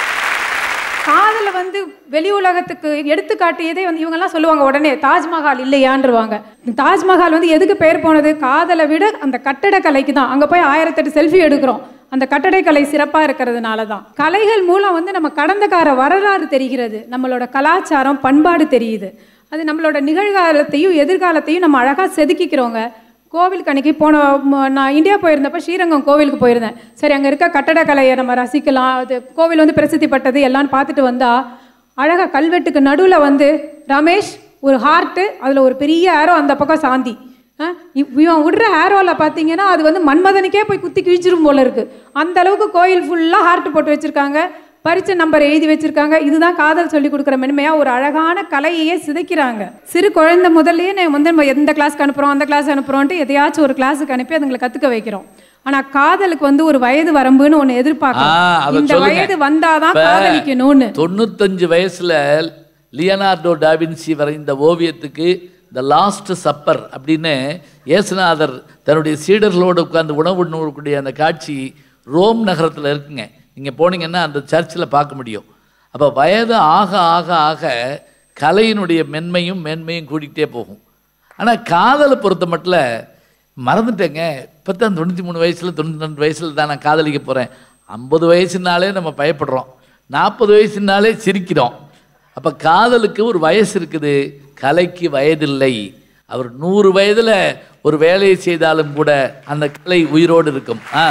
Speaker 4: காதலை வந்து வெளி உலகத்துக்கு எடுத்துக்காட்டியதே வந்து இவங்கெல்லாம் சொல்லுவாங்க உடனே தாஜ்மஹால் இல்லையான்றுவாங்க தாஜ்மஹால் வந்து எதுக்கு பேர் போனது காதலை விட அந்த கட்டடக்கலைக்கு தான் அங்கே போய் ஆயிரத்தெட்டு செல்ஃபி எடுக்கிறோம் அந்த கட்டடக்கலை சிறப்பாக இருக்கிறதுனால தான் கலைகள் மூலம் வந்து நம்ம கடந்த கால வரலாறு தெரிகிறது நம்மளோட கலாச்சாரம் பண்பாடு தெரியுது அது நம்மளோட நிகழ்காலத்தையும் எதிர்காலத்தையும் நம்ம அழகாக செதுக்கிக்கிறோங்க கோவிலுக்கு அன்னைக்கு போன ம- நான் இந்தியா போயிருந்தப்ப ஸ்ரீரங்கம் கோவிலுக்கு போயிருந்தேன் சரி அங்கே இருக்க கட்டடக்கலையை நம்ம ரசிக்கலாம் அது கோவில் வந்து பிரசித்தி பட்டது எல்லாம் பார்த்துட்டு வந்தா அழகா கல்வெட்டுக்கு நடுவில் வந்து ரமேஷ் ஒரு ஹார்ட்டு அதில் ஒரு பெரிய ஆரோ அந்த பக்கம் சாந்தி ஆ, இவ்- இவன் விடுற ஆரோவில் பார்த்தீங்கன்னா அது வந்து மன்மதனுக்கே போய் குத்தி கிழிச்சிரும் போல இருக்கு அந்த அளவுக்கு கோயில் ஃபுல்லாக ஹார்ட் போட்டு வச்சிருக்காங்க பரிச்சை நம்பர் எழுதி வச்சிருக்காங்க இதுதான் காதல் சொல்லி கொடுக்குற மென்மையா ஒரு அழகான கலையையே சிதைக்கிறாங்க சிறு குழந்தை முதல்லயே நான் வந்து நம்ம எந்த கிளாஸ்க்கு அனுப்புறோம் அந்த கிளாஸ் அனுப்புறோன்ட்டு எதையாச்சும் ஒரு கிளாஸுக்கு அனுப்பி அதுங்களை கத்துக்க வைக்கிறோம் ஆனா காதலுக்கு வந்து ஒரு வயது வரம்புன்னு ஒண்ணு
Speaker 1: ஆ,
Speaker 4: எதிர்பார்க்கணும்
Speaker 1: அதை
Speaker 4: இந்த
Speaker 1: சொல்லுங்க.
Speaker 4: வயது வந்தாதான்
Speaker 1: இப்ப
Speaker 4: காதலிக்கணும்னு
Speaker 1: தொண்ணூத்தஞ்சு வயசுல லியனார்டோ டாவின்சி வரைந்த ஓவியத்துக்கு த லாஸ்ட் சப்பர் அப்படின்னு இயேசுநாதர் தன்னுடைய சீடர்களோடு உட்கார்ந்து உணவு உண்ணக்கூடிய அந்த காட்சி ரோம் நகரத்தில் இருக்குங்க நீங்கள் போனீங்கன்னா அந்த சர்ச்சில் பார்க்க முடியும் அப்போ வயது ஆக ஆக ஆக கலையினுடைய மென்மையும் மேன்மையும் கூடிக்கிட்டே போகும் ஆனால் காதலை பொறுத்த மட்டும் மறந்துட்டேங்க இப்போ தான் தொண்ணூற்றி மூணு வயசில் தொண்ணூற்றி ரெண்டு வயசில் தான் நான் காதலிக்க போகிறேன் ஐம்பது வயசுனாலே நம்ம பயப்படுறோம் நாற்பது வயசுனாலே சிரிக்கிறோம் அப்போ காதலுக்கு ஒரு வயசு இருக்குது கலைக்கு வயதில்லை அவர் நூறு வயதில் ஒரு வேலையை செய்தாலும் கூட அந்த கலை உயிரோடு இருக்கும் ஆ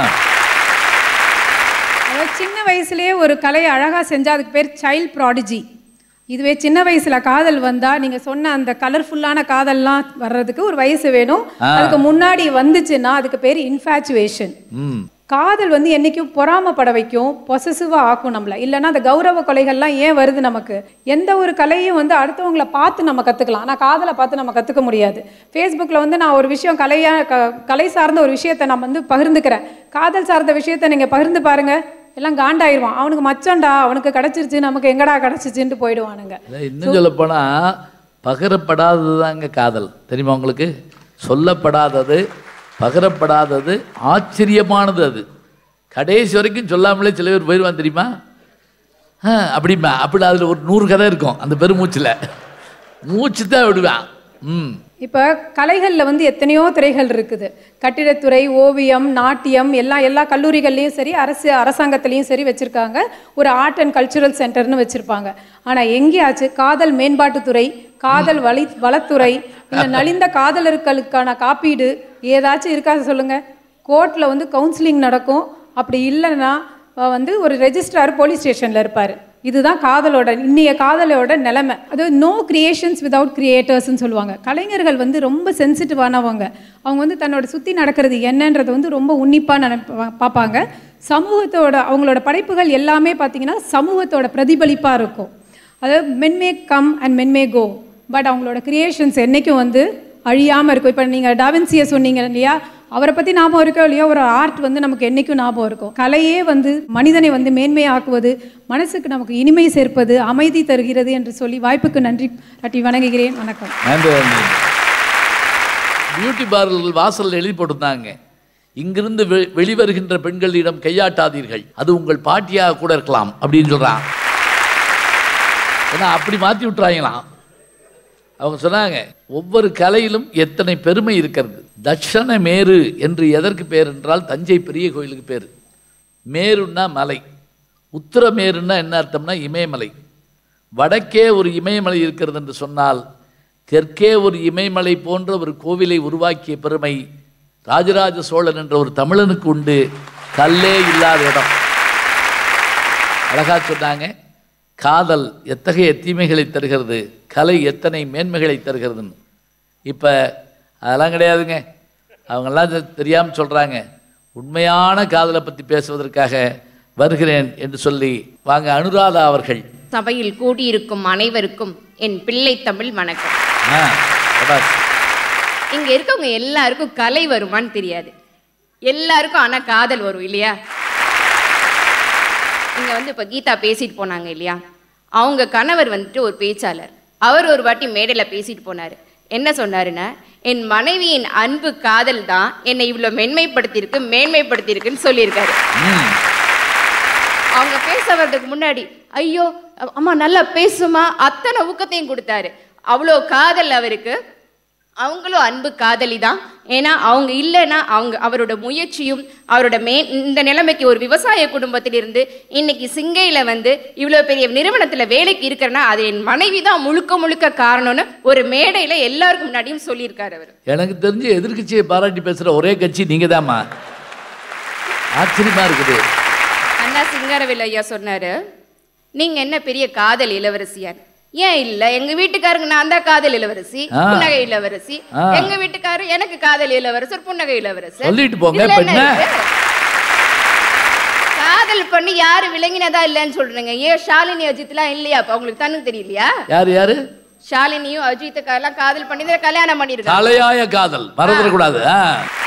Speaker 4: அதாவது சின்ன வயசுலயே ஒரு கலையை அழகா செஞ்சா அதுக்கு பேர் சைல்ட் ப்ராடிஜி இதுவே சின்ன வயசுல காதல் வந்தா நீங்க சொன்ன அந்த கலர்ஃபுல்லான காதல்லாம் வர்றதுக்கு ஒரு வயசு வேணும் அதுக்கு முன்னாடி வந்துச்சுன்னா அதுக்கு பேர் இன்ஃபேச்சுவேஷன்
Speaker 1: ம்
Speaker 4: காதல் வந்து என்னைக்கும் பொறாமப்பட வைக்கும் பொசசிவாக ஆக்கும் நம்மள இல்லைன்னா அந்த கௌரவ கொலைகள்லாம் ஏன் வருது நமக்கு எந்த ஒரு கலையும் வந்து அடுத்தவங்கள பார்த்து நம்ம கற்றுக்கலாம் ஆனால் காதலை பார்த்து நம்ம கற்றுக்க முடியாது ஃபேஸ்புக்கில் வந்து நான் ஒரு விஷயம் கலையா க கலை சார்ந்த ஒரு விஷயத்தை நான் வந்து பகிர்ந்துக்கிறேன் காதல் சார்ந்த விஷயத்தை நீங்கள் பகிர்ந்து பாருங்க எல்லாம் காண்டாயிருவான் அவனுக்கு மச்சம்டா அவனுக்கு கிடச்சிருச்சு நமக்கு எங்கடா கிடச்சிச்சுன்ட்டு போயிடுவானுங்க
Speaker 1: இல்லை, இன்னும் சொல்லப்போனால் பகிரப்படாதது தாங்க காதல் தெரியுமா உங்களுக்கு சொல்லப்படாதது பகிரப்படாதது ஆச்சரியமானது அது கடைசி வரைக்கும் சொல்லாமலே சில பேர் போயிடுவான் தெரியுமா ஆ அப்படிமா அப்படி அதில் ஒரு நூறு கதை இருக்கும் அந்த பெருமூச்சில் மூச்சு தான் விடுவான் ம்
Speaker 4: இப்போ கலைகளில் வந்து எத்தனையோ துறைகள் இருக்குது கட்டிடத்துறை ஓவியம் நாட்டியம் எல்லாம் எல்லா கல்லூரிகள்லையும் சரி அரசு அரசாங்கத்துலேயும் சரி வச்சுருக்காங்க ஒரு ஆர்ட் அண்ட் கல்ச்சுரல் சென்டர்னு வச்சுருப்பாங்க ஆனால் எங்கேயாச்சு காதல் மேம்பாட்டுத்துறை காதல் வழி வளத்துறை இல்லை நலிந்த காதலர்களுக்கான காப்பீடு ஏதாச்சும் இருக்கா சொல்லுங்கள் கோர்ட்டில் வந்து கவுன்சிலிங் நடக்கும் அப்படி இல்லைன்னா அஹ் வந்து ஒரு ரெஜிஸ்ட்ரார் போலீஸ் ஸ்டேஷனில் இருப்பார் இதுதான் காதலோட இன்னைய காதலோட நிலைமை அது நோ கிரியேஷன்ஸ் விதவுட் கிரியேட்டர்ஸ்னு சொல்லுவாங்க கலைஞர்கள் வந்து ரொம்ப சென்சிட்டிவானவங்க அவங்க வந்து தன்னோட சுற்றி நடக்கிறது என்னன்றதை வந்து ரொம்ப உன்னிப்பாக நினைப்பா பார்ப்பாங்க சமூகத்தோட அவங்களோட படைப்புகள் எல்லாமே பார்த்தீங்கன்னா சமூகத்தோட பிரதிபலிப்பாக இருக்கும் அதாவது men may come and men may go but அவங்களோட கிரியேஷன்ஸ் என்றைக்கும் வந்து அழியாமல் இருக்கும் இப்போ நீங்கள் டாவின்சியை சொன்னீங்க இல்லையா அவரை பற்றி ஞாபகம் இருக்கோ இல்லையோ ஒரு ஆர்ட் வந்து நமக்கு என்றைக்கும் ஞாபகம் இருக்கும் கலையே வந்து மனிதனை வந்து மேன்மையாக்குவது மனசுக்கு நமக்கு இனிமை சேர்ப்பது அமைதி தருகிறது என்று சொல்லி வாய்ப்புக்கு நன்றி காட்டி வணங்குகிறேன் வணக்கம்
Speaker 1: நன்றி நன்றி பியூட்டி பார்லர்கள் வாசல்ல எழுதி போட்டிருந்தாங்க இங்கிருந்து வெ- வெளிவருகின்ற பெண்களிடம் கையாட்டாதீர்கள் அது உங்கள் பாட்டியாக கூட இருக்கலாம் அப்படின்னு சொல்றான் ஏன்னா அப்படி மாற்றி விட்டுறாங்களாம் அவங்க சொன்னாங்க ஒவ்வொரு கலையிலும் எத்தனை பெருமை இருக்கிறது தட்சண மேரு என்று எதற்கு பேர் என்றால் தஞ்சை பெரிய கோயிலுக்கு பேர் மேருன்னா மலை உத்தரமேருன்னா என்ன அர்த்தம்னா இமயமலை வடக்கே ஒரு இமயமலை இருக்கிறது என்று சொன்னால் தெற்கே ஒரு இமயமலை போன்ற ஒரு கோவிலை உருவாக்கிய பெருமை ராஜராஜ சோழன் என்ற ஒரு தமிழனுக்கு உண்டு கல்லே இல்லாத இடம் அழகா சொன்னாங்க காதல் எத்தகைய தீமைகளை தருகிறது கலை எத்தனை மேன்மைகளை தருகிறதுன்னு இப்போ அதெல்லாம் கிடையாதுங்க அவங்கெல்லாம் தெ- தெரியாம சொல்கிறாங்க உண்மையான காதலை பற்றி பேசுவதற்காக வருகிறேன் என்று சொல்லி வாங்க அனுராதா அவர்கள்
Speaker 5: சபையில் கூடியிருக்கும் அனைவருக்கும் என் பிள்ளை தமிழ் வணக்கம்
Speaker 1: ஆ சபாஷ்.
Speaker 5: இங்க இருக்கவங்க எல்லாருக்கும் கலை வருமான்னு தெரியாது எல்லாருக்கும் ஆனா காதல் வரும் இல்லையா இங்க வந்து இப்ப கீதா பேசிட்டு போனாங்க இல்லையா அவங்க கணவர் வந்துட்டு ஒரு பேச்சாளர் அவர் ஒரு வாட்டி மேடையில பேசிட்டு போனாரு என்ன சொன்னாருன்னா என் மனைவியின் அன்பு காதல் தான் என்னை இவ்வளவு மென்மைப்படுத்தியிருக்கு மேன்மைப்படுத்தியிருக்குன்னு சொல்லியிருக்காரு
Speaker 1: ம்
Speaker 5: அவங்க பேச வர்றதுக்கு முன்னாடி ஐயோ அம்மா நல்லா பேசுமா அத்தனை ஊக்கத்தையும் கொடுத்தாரு அவ்வளோ காதல் அவருக்கு அவங்களும் அன்பு காதலி தான் ஏன்னா அவங்க இல்லைன்னா அவங்க அவரோட முயற்சியும் அவரோட மே இந்த நிலைமைக்கு ஒரு விவசாய குடும்பத்திலிருந்து இன்னைக்கு சிங்கையில் வந்து இவ்வளோ பெரிய நிறுவனத்தில் வேலைக்கு இருக்கிறேன்னா அது என் மனைவி தான் முழுக்க முழுக்க காரணம்னு ஒரு மேடையில் எல்லாருக்கும் முன்னாடியும் சொல்லியிருக்காரு அவர்
Speaker 1: எனக்கு தெரிஞ்சு எதிர்க்கட்சியை பாராட்டி பேசுகிற ஒரே கட்சி நீங்கள் தாம்மா ஆச்சரியமாக இருக்குது
Speaker 5: அண்ணா சிங்காரவேல் ஐயா சொன்னாரு நீங்க என்ன பெரிய காதல் இளவரசியார் ஏன் இல்ல எங்க வீட்டுக்காரங்க நான் தான் காதல் இளவரசி
Speaker 1: ஆ.
Speaker 5: புன்னகை இளவரசி
Speaker 1: ஆ.
Speaker 5: எங்க வீட்டுக்காரர் எனக்கு காதல் இளவரசர் புன்னகை இளவரசர்
Speaker 1: சொல்லிட்டு போங்க,
Speaker 5: இதுல
Speaker 1: இப்ப
Speaker 5: என்ன
Speaker 1: என்ன?
Speaker 5: இருக்கு? காதல் பண்ணி யாரு விளங்கினதா இல்லைன்னு சொல்றீங்க ஏன் ஷாலினி அஜித்லாம் இல்லையா அப்ப உங்களுக்கு தனக்கு தெரியலையா
Speaker 1: யார் யாரு
Speaker 5: ஷாலினியும் அஜித்துக்கெல்லாம் காதல் பண்ணி தான் கல்யாணம் பண்ணிருக்காங்க
Speaker 1: தலையாய காதல் மறந்துடக்கூடாது ஆ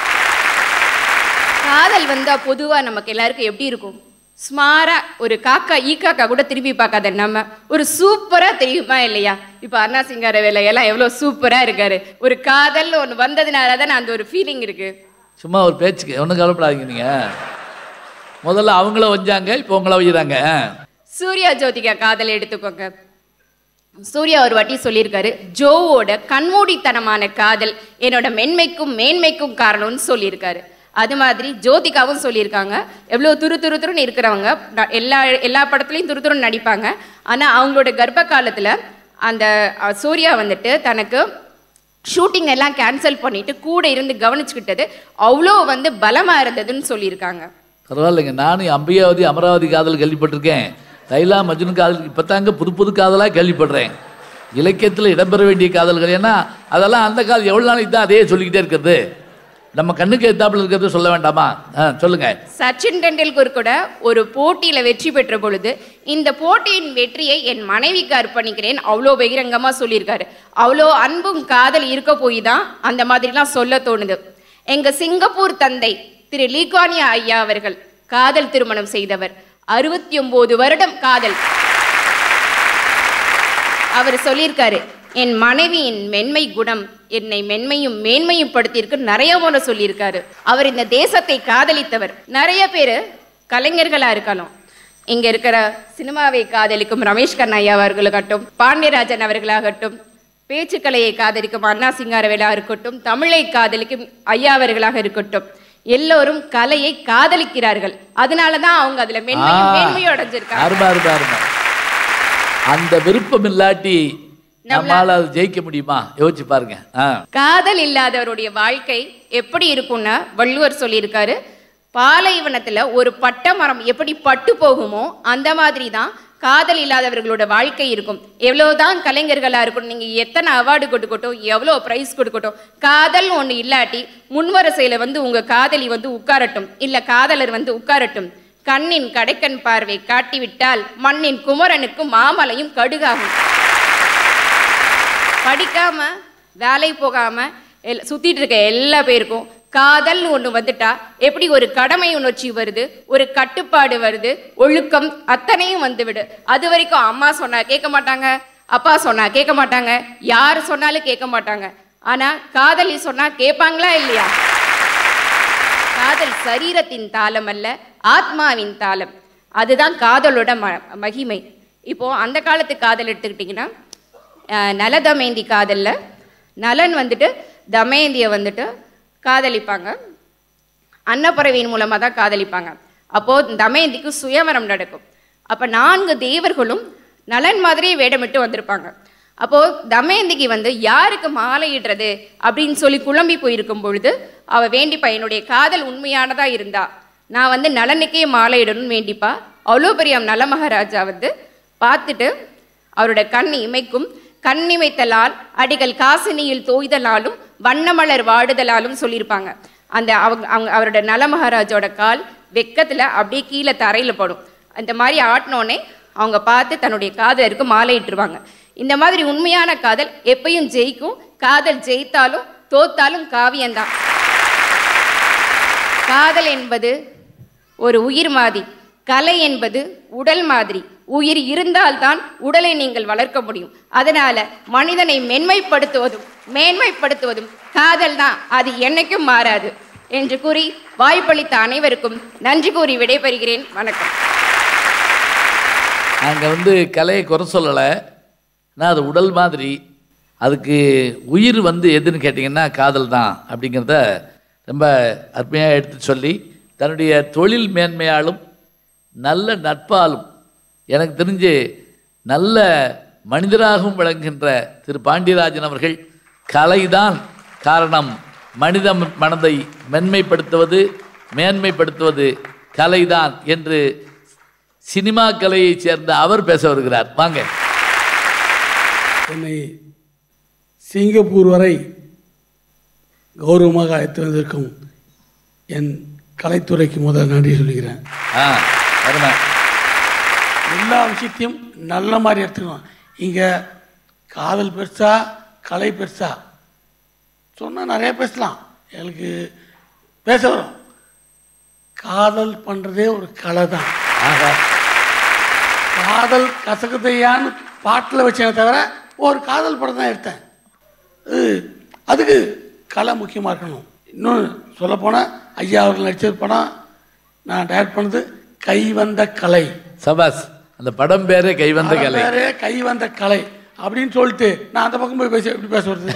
Speaker 5: காதல் வந்தா பொதுவா நமக்கு எல்லாருக்கும் எப்படி இருக்கும் ஸ்மாரா ஒரு காக்கா ஈ காக்கா கூட திரும்பி பார்க்காத நம்ம ஒரு சூப்பரா தெரியுமா இல்லையா இப்ப அண்ணா சிங்கார வேலையெல்லாம் எவ்வளவு சூப்பரா இருக்காரு ஒரு காதல் ஒண்ணு வந்ததுனால தான் அந்த ஒரு ஃபீலிங் இருக்கு
Speaker 1: சும்மா ஒரு பேச்சுக்கு ஒன்றும் கவலைப்படாதீங்க நீங்கள் முதல்ல அவங்கள வஞ்சாங்க இப்போ உங்களை வைக்கிறாங்க
Speaker 5: சூர்யா ஜோதிகா காதல் எடுத்துக்கோங்க சூர்யா ஒரு வாட்டி சொல்லியிருக்காரு ஜோவோட கண்மூடித்தனமான காதல் என்னோட மென்மைக்கும் மேன்மைக்கும் காரணம்னு சொல்லியிருக்காரு அது மாதிரி ஜோதிகாவும் சொல்லியிருக்காங்க எவ்வளோ துரு துரு துருன்னு இருக்கிறவங்க ந- எல்லா எல்லா படத்துலையும் துரு துருன்னு நடிப்பாங்க ஆனால் அவங்களோட கர்ப்ப காலத்தில் அந்த அஹ், சூர்யா வந்துட்டு தனக்கு ஷூட்டிங் எல்லாம் கேன்சல் பண்ணிட்டு கூட இருந்து கவனிச்சுக்கிட்டது அவ்வளோ வந்து பலமா இருந்ததுன்னு சொல்லியிருக்காங்க
Speaker 1: பரவாயில்லைங்க நானும் அம்பியாவதி அமராவதி காதல் கேள்விப்பட்டிருக்கேன் லைலா மஜ்னு காதல் இப்போ தாங்க புது புது காதலாக கேள்விப்படுறேன் இலக்கியத்தில் இடம்பெற வேண்டிய காதல்கள் ஏன்னா அதெல்லாம் அந்த காலம் எவ்வளோ நாளைக்கு தான் அதே சொல்லிக்கிட்டே இருக்கிறது நம்ம கண்ணுக்கு எத்தாப்புல இருக்கிறது சொல்ல வேண்டாமா ஆ சொல்லுங்க
Speaker 5: சச்சின் டெண்டுல்கர் கூட ஒரு போட்டியில வெற்றி பெற்ற பொழுது இந்த போட்டியின் வெற்றியை என் மனைவிக்கு அர்ப்பணிக்கிறேன் அவ்வளோ பகிரங்கமா சொல்லியிருக்காரு அவ்வளோ அன்பும் காதல் இருக்க போய் தான் அந்த மாதிரிலாம் சொல்ல தோணுது எங்க சிங்கப்பூர் தந்தை திரு லீகானியா ஐயா அவர்கள் காதல் திருமணம் செய்தவர் அறுபத்தி ஒன்பது வருடம் காதல் அவர் சொல்லியிருக்காரு என் மனைவியின் மென்மை குணம் என்னை மென்மையும் மேன்மையும் படுத்தியிருக்கு நிறைய முறை சொல்லியிருக்காரு அவர் இந்த தேசத்தை காதலித்தவர் நிறைய பேர் கலைஞர்களா இருக்கலாம் இங்க இருக்கிற சினிமாவை காதலிக்கும் ரமேஷ் கண்ணா ஐயா அவர்களாகட்டும் பாண்டியராஜன் அவர்களாகட்டும் பேச்சுக்கலையை காதலிக்கும் அண்ணா சிங்காரவேலா இருக்கட்டும் தமிழை காதலிக்கும் ஐயா அவர்களாக இருக்கட்டும் எல்லோரும் கலையை காதலிக்கிறார்கள் அதனால தான் அவங்க அதுல மென்மையும்
Speaker 1: ஆ.
Speaker 5: மேன்மையும் அடைஞ்சிருக்காங்க
Speaker 1: அருமை அருமை அருமை அந்த விருப்பம் இல்லாட்டி நம்மால அது ஜெயிக்க முடியுமா யோசிச்சு பாருங்க ஆ
Speaker 5: காதல் இல்லாதவருடைய வாழ்க்கை எப்படி இருக்கும்னா வள்ளுவர் சொல்லியிருக்காரு பாலைவனத்துல ஒரு பட்டை மரம் எப்படி பட்டு போகுமோ அந்த மாதிரி தான் காதல் இல்லாதவர்களோட வாழ்க்கை இருக்கும் எவ்வளவுதான் கலைஞர்களா இருக்கட்டும் நீங்க எத்தனை அவார்டு கொடுக்கட்டும் எவ்வளோ பிரைஸ் கொடுக்கட்டும் காதல் ஒண்ணு இல்லாட்டி முன்வரிசையில வந்து உங்க காதலி வந்து உட்காரட்டும் இல்ல காதலர் வந்து உட்காரட்டும் கண்ணின் கடைக்கண் பார்வை காட்டிவிட்டால் மண்ணின் குமரனுக்கு மாமலையும் கடுகாகும் படிக்காம வேலை போகாம எல் சுத்திட்டு இருக்க எல்லா பேருக்கும் காதல்னு ஒண்ணு வந்துட்டா எப்படி ஒரு கடமை உணர்ச்சி வருது ஒரு கட்டுப்பாடு வருது ஒழுக்கம் அத்தனையும் வந்து விடு அது வரைக்கும் அம்மா சொன்னா கேட்க மாட்டாங்க அப்பா சொன்னா கேட்க மாட்டாங்க யார் சொன்னாலும் கேட்க மாட்டாங்க ஆனா காதலி சொன்னா கேட்பாங்களா இல்லையா காதல் சரீரத்தின் தாளம் அல்ல ஆத்மாவின் தாளம் அதுதான் காதலோட ம மகிமை இப்போ அந்த காலத்து காதல் எடுத்துக்கிட்டிங்கன்னா அஹ், நல தமேந்தி காதல்ல நலன் வந்துட்டு தமேந்தியை வந்துட்டு காதலிப்பாங்க அன்னப்பறவையின் மூலமாக தான் காதலிப்பாங்க அப்போ தமயந்திக்கு சுயவரம் நடக்கும் அப்போ நான்கு தேவர்களும் நலன் மாதிரியே வேடமிட்டு வந்திருப்பாங்க அப்போ தமயந்திக்கு வந்து யாருக்கு மாலையிடுறது அப்படின்னு சொல்லி குழம்பி போயிருக்கும் பொழுது அவ வேண்டிப்பா என்னுடைய காதல் உண்மையானதா இருந்தா நான் வந்து நலனுக்கே மாலையிடணும்னு வேண்டிப்பா அவ்வளோ பெரிய நல மகாராஜா வந்து பார்த்துட்டு அவரோட கண் இமைக்கும் கண் இமைத்தலால் அடிகள் காசினியில் தோய்தலாலும் வண்ணமலர் வாடுதலாலும் சொல்லியிருப்பாங்க அந்த அவங்க அவங்க அவரோட நல மகாராஜோட கால் வெக்கத்துல அப்படியே கீழே தரையில படும் அந்த மாதிரி ஆட்டினோடனே அவங்க பார்த்து தன்னுடைய காதலருக்கு மாலையிட்டுருவாங்க இந்த மாதிரி உண்மையான காதல் எப்பயும் ஜெயிக்கும் காதல் ஜெயித்தாலும் தோத்தாலும் காவியம்தான் காதல் என்பது ஒரு உயிர் மாதிரி கலை என்பது உடல் மாதிரி உயிர் இருந்தால்தான் உடலை நீங்கள் வளர்க்க முடியும் அதனால மனிதனை மென்மைப்படுத்துவதும் மேன்மைப்படுத்துவதும் காதல் தான் அது என்னைக்கும் மாறாது என்று கூறி வாய்ப்பளித்த அனைவருக்கும் நன்றி கூறி விடைபெறுகிறேன் வணக்கம்
Speaker 1: அங்கே வந்து கலையை குறை சொல்லலை ஆனால் அது உடல் மாதிரி அதுக்கு உயிர் வந்து எதுன்னு கேட்டிங்கன்னா காதல் தான் அப்படிங்கிறத ரொம்ப அருமையாக எடுத்து சொல்லி தன்னுடைய தொழில் மேன்மையாலும் நல்ல நட்பாலும் எனக்கு தெரிஞ்சு நல்ல மனிதராகவும் விளங்குகின்ற திரு பாண்டியராஜன் அவர்கள் கலைதான் காரணம் மனித மனதை மென்மைப்படுத்துவது மேன்மைப்படுத்துவது கலைதான் என்று சினிமா கலையைச் சேர்ந்த அவர் பேச வருகிறார் வாங்க
Speaker 6: என்னை சிங்கப்பூர் வரை கௌரவமாக அழைத்து வந்திருக்கும் என் கலைத்துறைக்கு முதல் நன்றி சொல்கிறேன்
Speaker 1: ஆ அருமை
Speaker 6: எல்லா விஷயத்தையும் நல்ல மாதிரி எடுத்துக்கணும் இங்கே காதல் பெருசா கலை பெருசா சொன்னால் நிறைய பேசலாம் எனக்கு பேச வரும் காதல் பண்ணுறதே ஒரு கலை தான்
Speaker 1: ஆகா
Speaker 6: காதல் கசகுதையான்னு பாட்டில் வச்சேனே தவிர ஒரு காதல் படம் தான் எடுத்தேன் அது அதுக்கு கலை முக்கியமாக இருக்கணும் இன்னும் சொல்லப்போனால் ஐயா அவர்கள் நடிச்ச படம் நான் டைரக்ட் பண்ணது கை வந்த கலை
Speaker 1: சபாஸ் அந்த படம் பேரே கைவந்த கலை
Speaker 6: வேறே கை வந்த கலை அப்படின்னு சொல்லிட்டு நான் அந்த பக்கம் போய் பேச எப்படி பேச வருது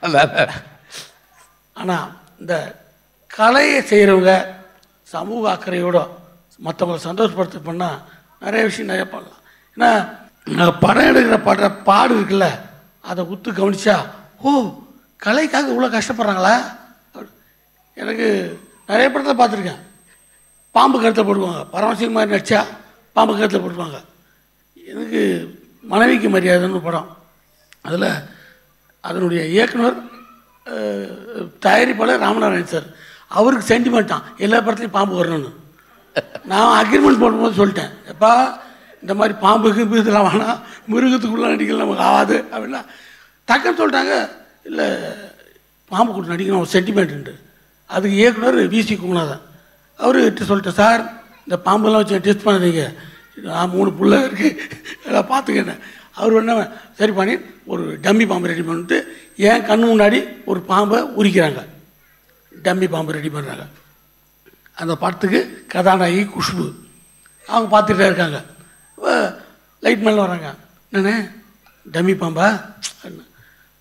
Speaker 6: ஆனால் இந்த கலையை செய்கிறவங்க சமூக அக்கறையோட மற்றவங்களை சந்தோஷப்படுத்த பண்ணால் நிறைய விஷயம் நிறைய பண்ணலாம் ஏன்னா நான் படம் எடுக்கிற படுற பாடு இருக்குல்ல அதை உத்து கவனிச்சா ஓ கலைக்காக இவ்வளோ கஷ்டப்படுறாங்களா அப்படி. எனக்கு நிறைய படத்தில் பார்த்துருக்கேன் பாம்பு கருத்தில் போடுவாங்க பரமசிங் மாதிரி நடிச்சா பாம்பு கருத்தில் போடுவாங்க எனக்கு மனைவிக்கு மரியாதைன்னு ஒரு படம் அதில் அதனுடைய இயக்குனர் அஹ், தயாரிப்பாளர் ராமநாராயண் சார் அவருக்கு சென்டிமெண்ட்டான் எல்லா படத்துலையும் பாம்பு வரணும்னு நான் அக்ரிமெண்ட் போடும்போது சொல்லிட்டேன் எப்பா இந்த மாதிரி பாம்பு கிம்பு இதெல்லாம் வேணாம் மிருகத்துக்குள்ள நடிக்கலாம் நமக்கு ஆகாது அப்படின்னா டக்குன்னு சொல்லிட்டாங்க இல்லை பாம்பு கூட நடிக்கணும் ஒரு சென்டிமெண்ட்டு அதுக்கு இயக்குனர் விசி குமநாதன் அவர்கிட்ட சொல்லிட்டேன் சார் இந்த பாம்பெல்லாம் வச்சு டெஸ்ட் பண்ணாதீங்க நான் மூணு புள்ள இருக்கு எல்லாம் பார்த்துக்கிட்டேன் அவர் என்ன சரி பண்ணி ஒரு டம்மி பாம்பு ரெடி பண்ணிட்டு என் கண்ணு முன்னாடி ஒரு பாம்பை உரிக்கிறாங்க டம்மி பாம்பு ரெடி பண்ணுறாங்க அந்த படத்துக்கு கதாநாயகி குஷ்பு அவங்க பார்த்துட்டே இருக்காங்க லைட் மேலே வராங்க என்னண்ணே டம்மி பாம்பா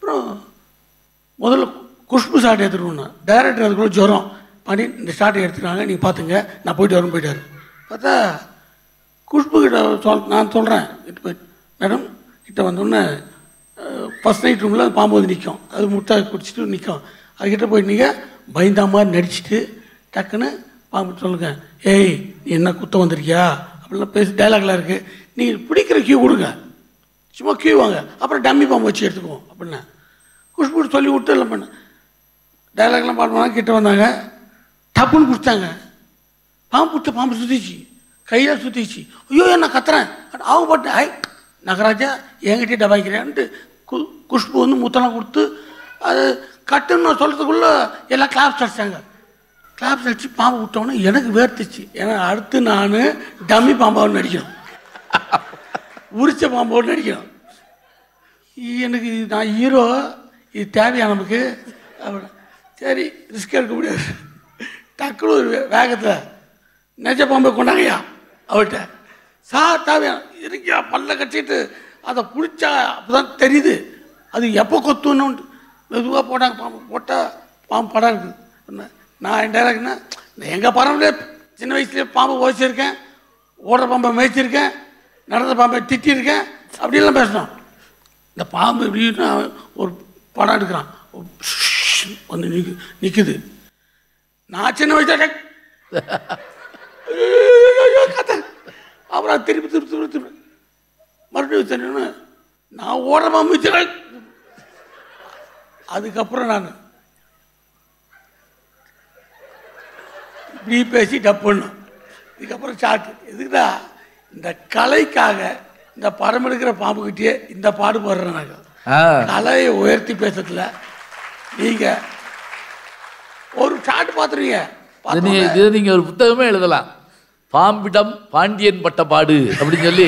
Speaker 6: அப்புறம் முதல்ல குஷ்பு ஷாட் எடுத்துருவோம்னா டைரக்டர் அதுக்குள்ள ஜுரம் பண்ணி இந்த ஷாட்டை எடுத்துக்கிறாங்க நீங்கள் பார்த்துங்க நான் போயிட்டு வரேன் போயிட்டாரு பார்த்தா குஷ்பு கிட்ட சொல் நான் சொல்கிறேன் கிட்ட போய் மேடம் கிட்ட வந்தோடனே ஃபஸ்ட் நைட் ரூமில் பாம்பு வந்து நிற்கும் அது முட்டை குடிச்சிட்டு நிற்கும் அதுக்கிட்ட போய் நீங்கள் பயந்தா மாதிரி நடிச்சிட்டு டக்குன்னு பாம்பு சொல்லுங்க ஏய் நீ என்ன குத்த வந்திருக்கியா அப்படிலாம் பேசி டைலாக்லாம் இருக்குது நீங்கள் பிடிக்கிற கியூ கொடுங்க சும்மா கியூ வாங்க அப்புறம் டம்மி பாம்பு வச்சு எடுத்துக்குவோம் அப்படின்னா குஷ்பு சொல்லி விட்டு எல்லாம் பண்ண டைலாக்லாம் பாடுவாங்க கிட்ட வந்தாங்க டப்புன்னு குடித்தாங்க பாம்பு பிடிச்ச பாம்பு சுற்றிச்சு கையில் சுற்றிச்சு ஐயோ நான் கத்துறேன் அவங்க பாட்டு ஐ நகராஜா என்கிட்டயே டபாய்க்கிறேன்ட்டு கு குஷ்பு வந்து முத்தலாம் கொடுத்து அது கட்டுன்னு நான் சொல்கிறதுக்குள்ள எல்லாம் கிளாப்ஸ் அடிச்சாங்க கிளாப்ஸ் அடிச்சு பாம்பு விட்டோன்னே எனக்கு வேர்த்துச்சு ஏன்னா அடுத்து நான் டம்மி பாம்பாவும் நடிக்கணும் உரிச்ச பாம்போடு நடிக்கணும் எனக்கு இது நான் ஹீரோ இது தேவையா நமக்கு அப்படி சரி ரிஸ்க் எடுக்க முடியாது டக்குனு ஒரு வேகத்தில் நெஜ பாம்பை கொண்டாங்கய்யா அவர்கிட்ட சார் தேவையா இருக்கியா பல்ல கட்டிட்டு அதை பிடிச்சா அப்பதான் தெரியுது அது எப்போ கொத்துன்னு மெதுவாக போட்டாங்க பாம்பு போட்டால் பாம்பு படம் இருக்குது என்ன, நான் என் டைலாக்னா எங்கள் பரம்பரையே சின்ன வயசுலேயே பாம்பு ஓசிச்சிருக்கேன் ஓடுற பாம்பை மேய்ச்சிருக்கேன் நடந்த பாம்பை திட்டியிருக்கேன் அப்படியெல்லாம் பேசணும் இந்த பாம்பு எப்படின்னா ஒரு படம் எடுக்கிறான் வந்து நிக்கு நிற்குது நான் சின்ன வயசுல ஐயோ, கத்த. அப்புறம் திருப்பி திருப்பி திருப்பி திருப்பி மறுபடியும் தெரியும்னு நான் ஓடுற பாம்பு வச்சுறேன் அதுக்கப்புறம் நான் இப்படி பேசி டப் பண்ணும் இதுக்கப்புறம் சாட்டு எதுக்குடா இந்த கலைக்காக இந்த படம் எடுக்கிற பாம்புக்கிட்டே இந்த பாடு போடுறேன் நாங்கள்
Speaker 1: ஆ
Speaker 6: கலையை உயர்த்தி பேசுறதுல நீங்க ஒரு ஷாட் பார்த்துருவீங்க
Speaker 1: இது நீங்க இது நீங்க ஒரு புத்தகமே எழுதலாம் பாம்பிடம் பாண்டியன் பட்ட பாடு அப்படின்னு சொல்லி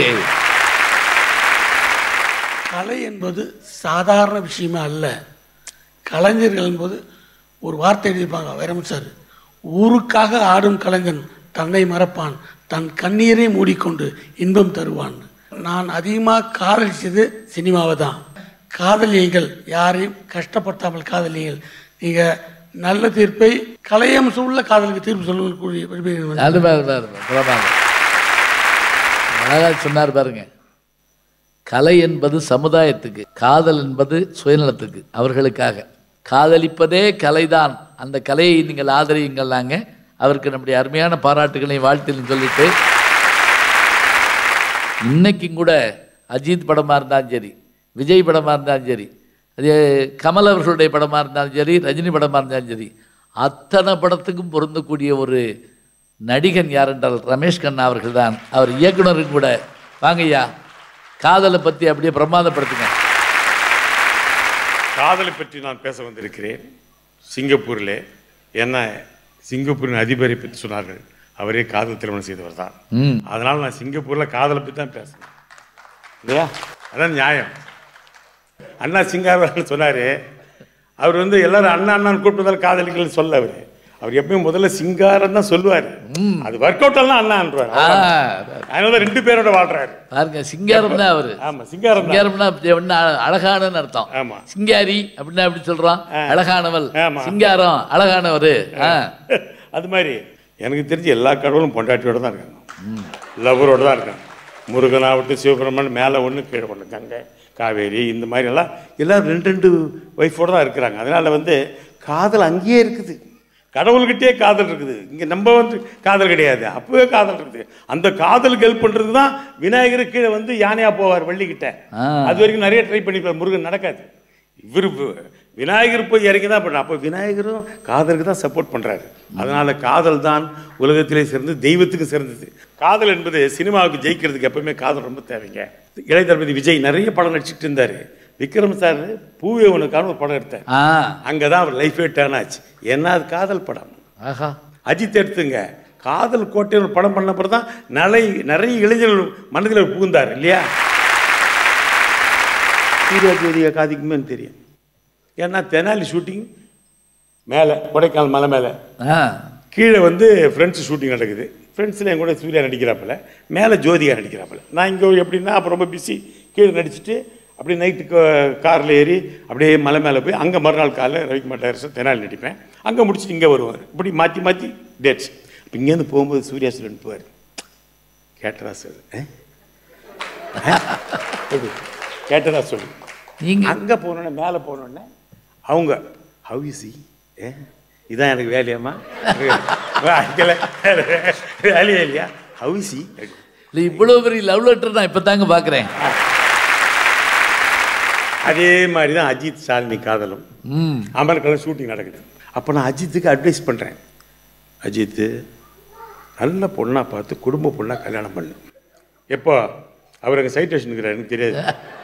Speaker 6: கலை என்பது சாதாரண விஷயமே அல்ல கலைஞர்கள் என்பது ஒரு வார்த்தை எழுதியிருப்பாங்க வைரமுத்து சார் ஊருக்காக ஆடும் கலைஞன் தன்னை மறப்பான் தன் கண்ணீரை மூடிக்கொண்டு இன்பம் தருவான் நான் அதிகமாக காதலிச்சது சினிமாவை தான் காதலியங்கள் யாரையும் கஷ்டப்படுத்தாமல் காதலியங்கள் நீங்கள் நல்ல தீர்ப்பை கலையம்சம் உள்ள காதலுக்கு தீர்ப்பு சொல்லக்கூடிய விரும்புகிறேன்.
Speaker 1: அது பாரு, பாரு, பாரு, பிரமாதம். அழகா சொன்னார் பாருங்க கலை என்பது சமுதாயத்துக்கு காதல் என்பது சுயநலத்துக்கு அவர்களுக்காக காதலிப்பதே கலைதான் அந்த கலையை நீங்கள் ஆதரியுங்கள்லாங்க அவருக்கு நம்முடைய அருமையான பாராட்டுகளையும் வாழ்த்துன்னு சொல்லிட்டு இன்னைக்கும் கூட அஜித் படமாக இருந்தாலும் சரி விஜய் படமாக இருந்தாலும் சரி அது கமல் அவர்களுடைய படமாக இருந்தாலும் சரி ரஜினி படமாக இருந்தாலும் சரி அத்தனை படத்துக்கும் பொருந்தக்கூடிய ஒரு நடிகன் யார் என்றால் ரமேஷ் கண்ணா அவர்கள் தான் அவர் இயக்குனரும் கூட வாங்கய்யா காதலை பற்றி அப்படியே பிரமாதப்படுத்துங்க
Speaker 7: காதலை பற்றி நான் பேச வந்திருக்கிறேன் சிங்கப்பூரில் என்ன சிங்கப்பூரின் அதிபரை பற்றி சொன்னார்கள் அவரே காதல் திருமணம் செய்தவர் தான்
Speaker 1: ம்
Speaker 7: அதனால் நான் சிங்கப்பூரில் காதலை பற்றி தான் பேசுறேன் இல்லையா அதான் நியாயம் அண்ணா சிங்காரவேலன் சொன்னார் அவர் வந்து எல்லாரும் அண்ணா அண்ணான்னு கூப்பிட்டதால் காதலிக்கலன்னு சொல்ல அவர் அவர் எப்பயும் முதல்ல சிங்காரம் தான் சொல்லுவார் அது ஒர்க் அவுட் எல்லாம் அண்ணான்றார்
Speaker 1: ஆ
Speaker 7: அதனால தான் ரெண்டு பேரோட வாழ்றாரு
Speaker 1: பாருங்க சிங்காரம் தான் அவர்
Speaker 7: ஆமா சிங்காரம் தான்
Speaker 1: சிங்காரம்னா என்ன அழகானன்னு அர்த்தம்
Speaker 7: ஆமா
Speaker 1: சிங்காரி அப்படின்னா எப்படி சொல்றோம் அழகானவள்
Speaker 7: ஆமா.
Speaker 1: சிங்காரம் அழகானவர் ஆ
Speaker 7: அது மாதிரி எனக்கு தெரிஞ்சு எல்லா கடவுளும் பொண்டாட்டியோட தான் இருக்காங்க லவரோட தான் இருக்காங்க முருகனாகட்டும் சிவபெருமன் மேலே ஒன்று கீழே ஒன்று கங்கை காவேரி இந்த மாதிரி எல்லாம் எல்லாரும் ரெண்டு ரெண்டு ஒய்ஃபோட தான் இருக்கிறாங்க அதனால வந்து காதல் அங்கேயே இருக்குது கடவுள்கிட்டயே காதல் இருக்குது இங்கே நம்ம வந்து காதல் கிடையாது அப்பவே காதல் இருக்குது அந்த காதலுக்கு ஹெல்ப் பண்ணுறது தான் விநாயகர் கீழே வந்து யானையா போவார் வள்ளிக்கிட்ட
Speaker 1: ஆ.
Speaker 7: அது வரைக்கும் நிறைய ட்ரை பண்ணிப்பார் முருகன் நடக்காது இவர் விநாயகர் போய் இறங்கி தான் பண்ண அப்போ விநாயகரும் காதலுக்கு தான் சப்போர்ட் பண்ணுறாரு அதனால காதல் தான் உலகத்திலே சிறந்து தெய்வத்துக்கு சிறந்தது காதல் என்பது சினிமாவுக்கு ஜெயிக்கிறதுக்கு எப்பவுமே காதல் ரொம்ப தேவைங்க இளைய தளபதி விஜய் நிறைய படம் நடிச்சிட்டு இருந்தார் விக்ரம் சார் பூவே உனக்கான ஒரு படம் எடுத்தார்
Speaker 1: ஆ
Speaker 7: அங்கே தான் அவர் லைஃபே டேர்ன் ஆச்சு ஏன்னா அது காதல் படம்
Speaker 1: ஆஹா
Speaker 7: அஜித் எடுத்துங்க காதல் கோட்டை ஒரு படம் பண்ண அப்புறம் தான் நிறைய நிறைய இளைஞர்கள் மனதில் புகுந்தார் இல்லையா சூர்யா ஜோதியா காதிக்குமேன்னு தெரியும் ஏன்னா தெனாலி ஷூட்டிங் மேலே கொடைக்கானல் மலை மேலே
Speaker 1: ஆ
Speaker 7: கீழே வந்து ஃப்ரெண்ட்ஸ் ஷூட்டிங் நடக்குது ஃப்ரெண்ட்ஸில் என் கூட சூர்யா நடிக்கிறாப்புல மேலே ஜோதிகா நடிக்கிறாப்புல நான் இங்கே எப்படின்னா அப்போ ரொம்ப பிஸி கீழே நடிச்சுட்டு அப்படி நைட்டு காரில் ஏறி அப்படியே மலை மேலே போய் அங்கே மறுநாள் காலையில் ரவிக்குமார் டைரக்ஷன் தெனாலி நடிப்பேன் அங்கே முடிச்சுட்டு இங்கே வருவார் இப்படி மாற்றி மாற்றி டேட்ஸ் இப்போ இங்கேருந்து போகும்போது சூர்யா சார் போவார் கேட்டதா சார் கேட்டதா சொல்லு
Speaker 1: நீங்க
Speaker 7: அங்கே போனோடனே மேலே போனோடனே அவங்க ஹவ் இஸ் ஏ இதான் எனக்கு வேலையாம்மா வாழ்க்கையில் வேலையே இல்லையா ஹவ் இஸ்
Speaker 1: இல்லை இவ்வளோ பெரிய லவ் லெட்டர் நான் இப்போ தாங்க பார்க்குறேன்
Speaker 7: அதே மாதிரி தான் அஜித் சாலினி காதலும்
Speaker 1: ம்
Speaker 7: அமெரிக்காவில் ஷூட்டிங் நடக்குது அப்போ நான் அஜித்துக்கு அட்வைஸ் பண்ணுறேன் அஜித்து நல்ல பொண்ணாக பார்த்து குடும்ப பொண்ணாக கல்யாணம் பண்ணு எப்போ அவர் அங்கே சைட் இருக்கிறார் எனக்கு தெரியாது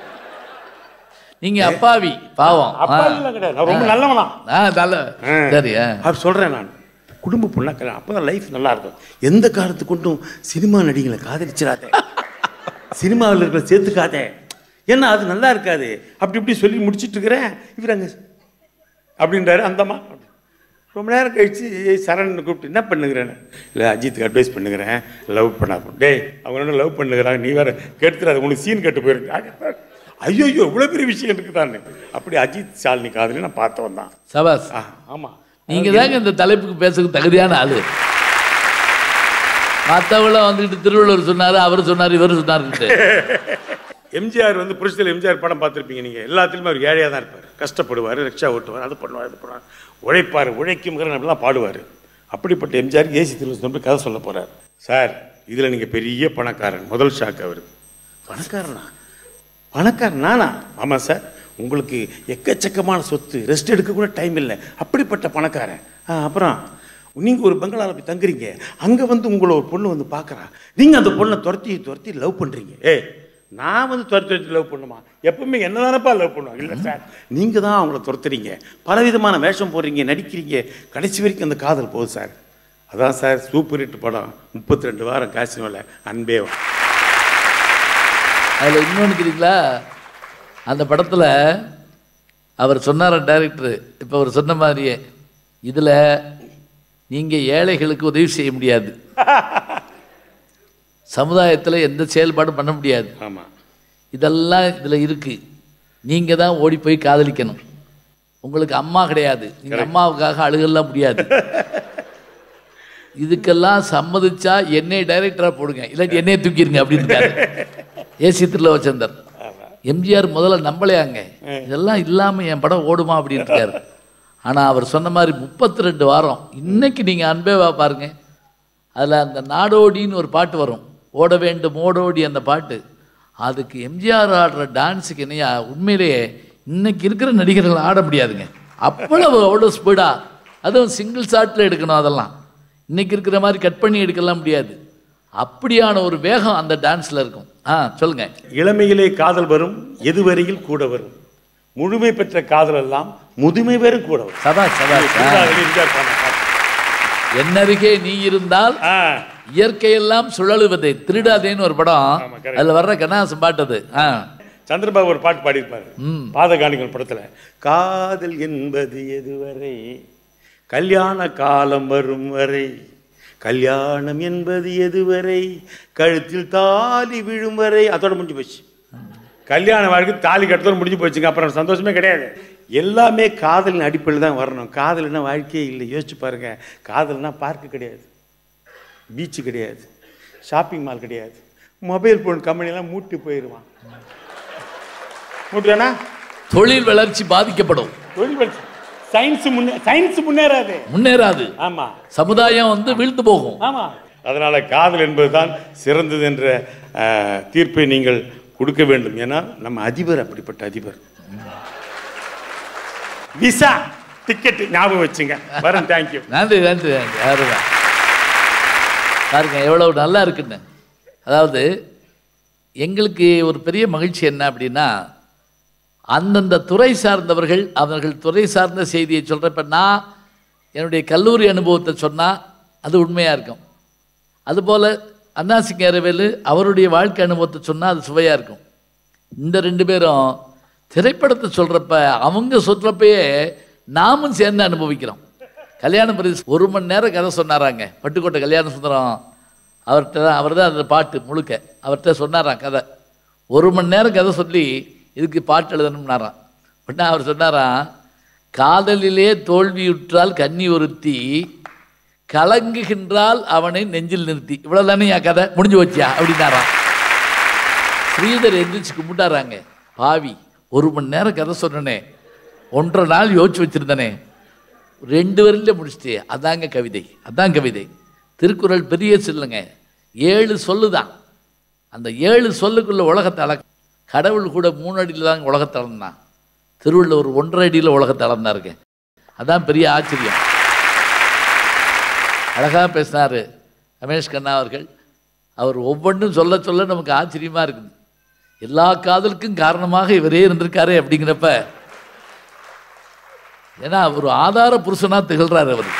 Speaker 1: நீங்க அப்பாவி பாவம்
Speaker 7: அப்பா இல்லை கிடையாது நான் ரொம்ப நல்லவனா
Speaker 1: ஆ நல்ல
Speaker 7: ஆ.
Speaker 1: சரி ஆ
Speaker 7: அவர் சொல்கிறேன் நான் குடும்ப பொண்ணாக கல்யாணம் அப்போ தான் லைஃப் நல்லா இருக்கும் எந்த காலத்து கொண்டும் சினிமா நடிகளை காதலிச்சிடாதே சினிமாவில் இருக்கிற சேர்த்துக்காதே ஏன்னா அது நல்லா இருக்காது அப்படி இப்படி சொல்லி முடிச்சிட்டு இருக்கிறேன் இவர் அங்கே அப்படின்றாரு அந்தம்மா ரொம்ப நேரம் கழிச்சு சரண் கூப்பிட்டு என்ன பண்ணுகிறேன்னு இல்லை அஜித்துக்கு அட்வைஸ் பண்ணுகிறேன் லவ் பண்ணாத டேய் அவங்க என்ன லவ் பண்ணுகிறாங்க நீ வேற கெடுத்துறாது உனக்கு சீன் கட்டு போயிருக்கு ஐயோ ஐயோ இவ்வளோ பெரிய விஷயம் இருக்குதான்னு அப்படி அஜித் சாலினி காதலி நான் பார்த்து வந்தான்
Speaker 1: சபாஸ்
Speaker 7: ஆ ஆமாம்
Speaker 1: நீங்க தாங்க இந்த தலைப்புக்கு பேசுறதுக்கு தகுதியான ஆளு மற்றவங்கள வந்துட்டு திருவள்ளுவர் சொன்னாரு அவர் சொன்னாரு இவர் சொன்னாருன்ட்டு
Speaker 7: எம்ஜிஆர் வந்து புரட்சியில் எம்ஜிஆர் படம் பார்த்துருப்பீங்க நீங்கள் எல்லாத்துலேயுமே அவர் ஏழையாக தான் இருப்பார் கஷ்டப்படுவார் ரிக்ஷா ஓட்டுவார் அது பண்ணுவார் இது பண்ணுவார் உழைப்பார் உழைக்கும் அப்படிலாம் பாடுவார் அப்படிப்பட்ட எம்ஜிஆர் ஏசி திருவள்ளுவர் போய் கதை சொல்ல போகிறார் சார் இதில் நீங்கள் பெரிய பணக்காரன் முதல் ஷாக் அவர் பணக்காரனா பணக்காரன் நானா ஆமாம் சார் உங்களுக்கு எக்கச்சக்கமான சொத்து ரெஸ்ட் எடுக்க கூட டைம் இல்லை அப்படிப்பட்ட பணக்காரன் ஆ அப்புறம் நீங்கள் ஒரு பங்களாவில் போய் தங்குறீங்க அங்கே வந்து உங்களை ஒரு பொண்ணு வந்து பார்க்குறா நீங்கள் அந்த பொண்ணை துரத்தி துரத்தி லவ் பண்ணுறீங்க ஏ நான் வந்து துரத்தி துரத்தி லவ் பண்ணுமா எப்பவுமே என்ன தானப்பா லவ் பண்ணுவாங்க இல்லை சார் நீங்கள் தான் அவங்கள துரத்துறீங்க பலவிதமான வேஷம் போடுறீங்க நடிக்கிறீங்க கடைசி வரைக்கும் அந்த காதல் போகுது சார் அதான் சார் சூப்பர் ஹிட் படம் முப்பத்தி ரெண்டு வாரம் காசினோவில் அன்பே வா.
Speaker 1: அதில் இன்னொன்று தெரியுங்களா அந்த படத்தில் அவர் சொன்னார் டைரக்டர் இப்போ அவர் சொன்ன மாதிரியே இதில் நீங்கள் ஏழைகளுக்கு உதவி செய்ய முடியாது சமுதாயத்தில் எந்த செயல்பாடும் பண்ண முடியாது
Speaker 7: ஆமாம்
Speaker 1: இதெல்லாம் இதில் இருக்குது நீங்கள் தான் ஓடி போய் காதலிக்கணும் உங்களுக்கு அம்மா கிடையாது நீங்கள் அம்மாவுக்காக அழுகலாம் முடியாது இதுக்கெல்லாம் சம்மதிச்சா என்னை டைரக்டராக போடுங்க இல்லாட்டி என்னைய தூக்கிடுங்க அப்படின்னு ஏசி திருலவச்சந்தர் எம்ஜிஆர் முதல்ல நம்பலையாங்க இதெல்லாம் இல்லாமல் என் படம் ஓடுமா அப்படின்னு இருக்காரு ஆனால் அவர் சொன்ன மாதிரி முப்பத்தி ரெண்டு வாரம் இன்னைக்கு நீங்கள் அன்பேவா பாருங்க அதில் அந்த நாடோடின்னு ஒரு பாட்டு வரும் ஓட வேண்டும் ஓடோடி அந்த பாட்டு அதுக்கு எம்ஜிஆர் ஆடுற டான்ஸுக்கு என்னையா உண்மையிலேயே இன்னைக்கு இருக்கிற நடிகர்கள் ஆட முடியாதுங்க அவ்வளவு அவ்வளோ ஸ்பீடாக அதுவும் சிங்கிள் ஷாட்டில் எடுக்கணும் அதெல்லாம் இன்னைக்கு இருக்கிற மாதிரி கட் பண்ணி எடுக்கலாம் முடியாது அப்படியான ஒரு வேகம் அந்த டான்ஸில் இருக்கும் ஆ சொல்லுங்க
Speaker 7: இளமையிலே காதல் வரும் எதுவரையில் கூட வரும் முழுமை பெற்ற காதல் எல்லாம் முதுமை வரும் கூட வரும்
Speaker 1: சபா சபா
Speaker 7: திருவிழாவில் எம்ஜிஆர் பாடின பாட்டு.
Speaker 1: என்னருகே நீ இருந்தால்
Speaker 7: ஆ,
Speaker 1: இயற்கையெல்லாம் சுழலுவதே திருடாதேன்னு ஒரு படம்
Speaker 7: ஆமா, correct.
Speaker 1: அதில் வர்ற கண்ணாசம் பாட்டது ஆ
Speaker 7: சந்திரபாபு ஒரு பாட்டு பாடியிருப்பாரு பாதகாணிகள் படத்துல காதல் என்பது எதுவரை கல்யாண காலம் வரும் வரை கல்யாணம் என்பது எதுவரை கழுத்தில் தாலி விழும் வரை அதோட முடிஞ்சு போச்சு கல்யாண வாழ்க்கை தாலி கட்டத்தோட முடிஞ்சு போச்சுங்க அப்புறம் சந்தோஷமே கிடையாது எல்லாமே காதலின் அடிப்படையில் தான் வரணும் காதல்னா வாழ்க்கையே இல்லை யோசிச்சு பாருங்க காதல்னா பார்க்கு கிடையாது பீச்சு கிடையாது ஷாப்பிங் மால் கிடையாது மொபைல் ஃபோன் கம்பெனிலாம் மூட்டு போயிடுவான் மூட்டுவேனா
Speaker 1: தொழில் வளர்ச்சி பாதிக்கப்படும்
Speaker 7: தொழில் வளர்ச்சி சயின்ஸ் முன்னே சயின்ஸ் முன்னேறாது
Speaker 1: முன்னேறாது
Speaker 7: ஆமா
Speaker 1: சமுதாயம் வந்து வீழ்த்து போகும்
Speaker 7: ஆமா அதனால காதல் என்பதுதான் சிறந்தது என்ற அஹ், தீர்ப்பை நீங்கள் கொடுக்க வேண்டும் ஏன்னா நம்ம அதிபர் அப்படிப்பட்ட அதிபர் விசா டிக்கெட் ஞாபகம் வச்சுங்க வரேன் தேங்க்யூ
Speaker 1: நன்றி நன்றி நன்றி அருமை பாருங்க எவ்வளவு நல்லா இருக்குன்னு அதாவது எங்களுக்கு ஒரு பெரிய மகிழ்ச்சி என்ன அப்படின்னா அந்தந்த துறை சார்ந்தவர்கள் அவர்கள் துறை சார்ந்த செய்தியை சொல்கிறப்ப நான் என்னுடைய கல்லூரி அனுபவத்தை சொன்னால் அது உண்மையாக இருக்கும் அதுபோல் அண்ணாசிங்க அரவேலு அவருடைய வாழ்க்கை அனுபவத்தை சொன்னால் அது சுவையாக இருக்கும் இந்த ரெண்டு பேரும் திரைப்படத்தை சொல்கிறப்ப அவங்க சொல்கிறப்பயே நாமும் சேர்ந்து அனுபவிக்கிறோம் கல்யாண பரிசு ஒரு மணி நேரம் கதை சொன்னாராங்க பட்டுக்கோட்டை கல்யாண சுந்தரம் அவர்கிட்ட தான் அவர் தான் அந்த பாட்டு முழுக்க அவர்கிட்ட சொன்னாராம் கதை ஒரு மணி நேரம் கதை சொல்லி இதுக்கு பாட்டு எழுதணும்னாராம் உடனே அவர் சொன்னாராம் காதலிலே தோல்வியுற்றால் கன்னி ஒருத்தி கலங்குகின்றால் அவனை நெஞ்சில் நிறுத்தி இவ்வளவு தானே என் கதை முடிஞ்சு வச்சியா அப்படின்னாராம் ஸ்ரீதர் எந்திரிச்சு கும்பிட்டாராங்க பாவி ஒரு மணி நேரம் கதை சொன்னனே ஒன்றரை நாள் யோசிச்சு வச்சிருந்தனே ரெண்டு வரையில முடிச்சிட்டே அதாங்க கவிதை அதான் கவிதை திருக்குறள் பெரிய சொல்லுங்க ஏழு சொல்லுதான் அந்த ஏழு சொல்லுக்குள்ள உலகத்தை அளக்க கடவுள் கூட மூணு அடியில் தான் உலகத்தை அளந்தான் திருவள்ளுவர் ஒன்றரை அடியில் உலகத்தை அளந்தாருங்க அதான் பெரிய ஆச்சரியம் அழகாக பேசினார் ரமேஷ் கண்ணா அவர்கள் அவர் ஒவ்வொன்றும் சொல்ல சொல்ல நமக்கு ஆச்சரியமாக இருக்குது எல்லா காதலுக்கும் காரணமாக இவரே இருந்திருக்காரு அப்படிங்கிறப்ப ஏன்னா ஒரு ஆதார புருஷனாக திகழ்கிறார் அவர்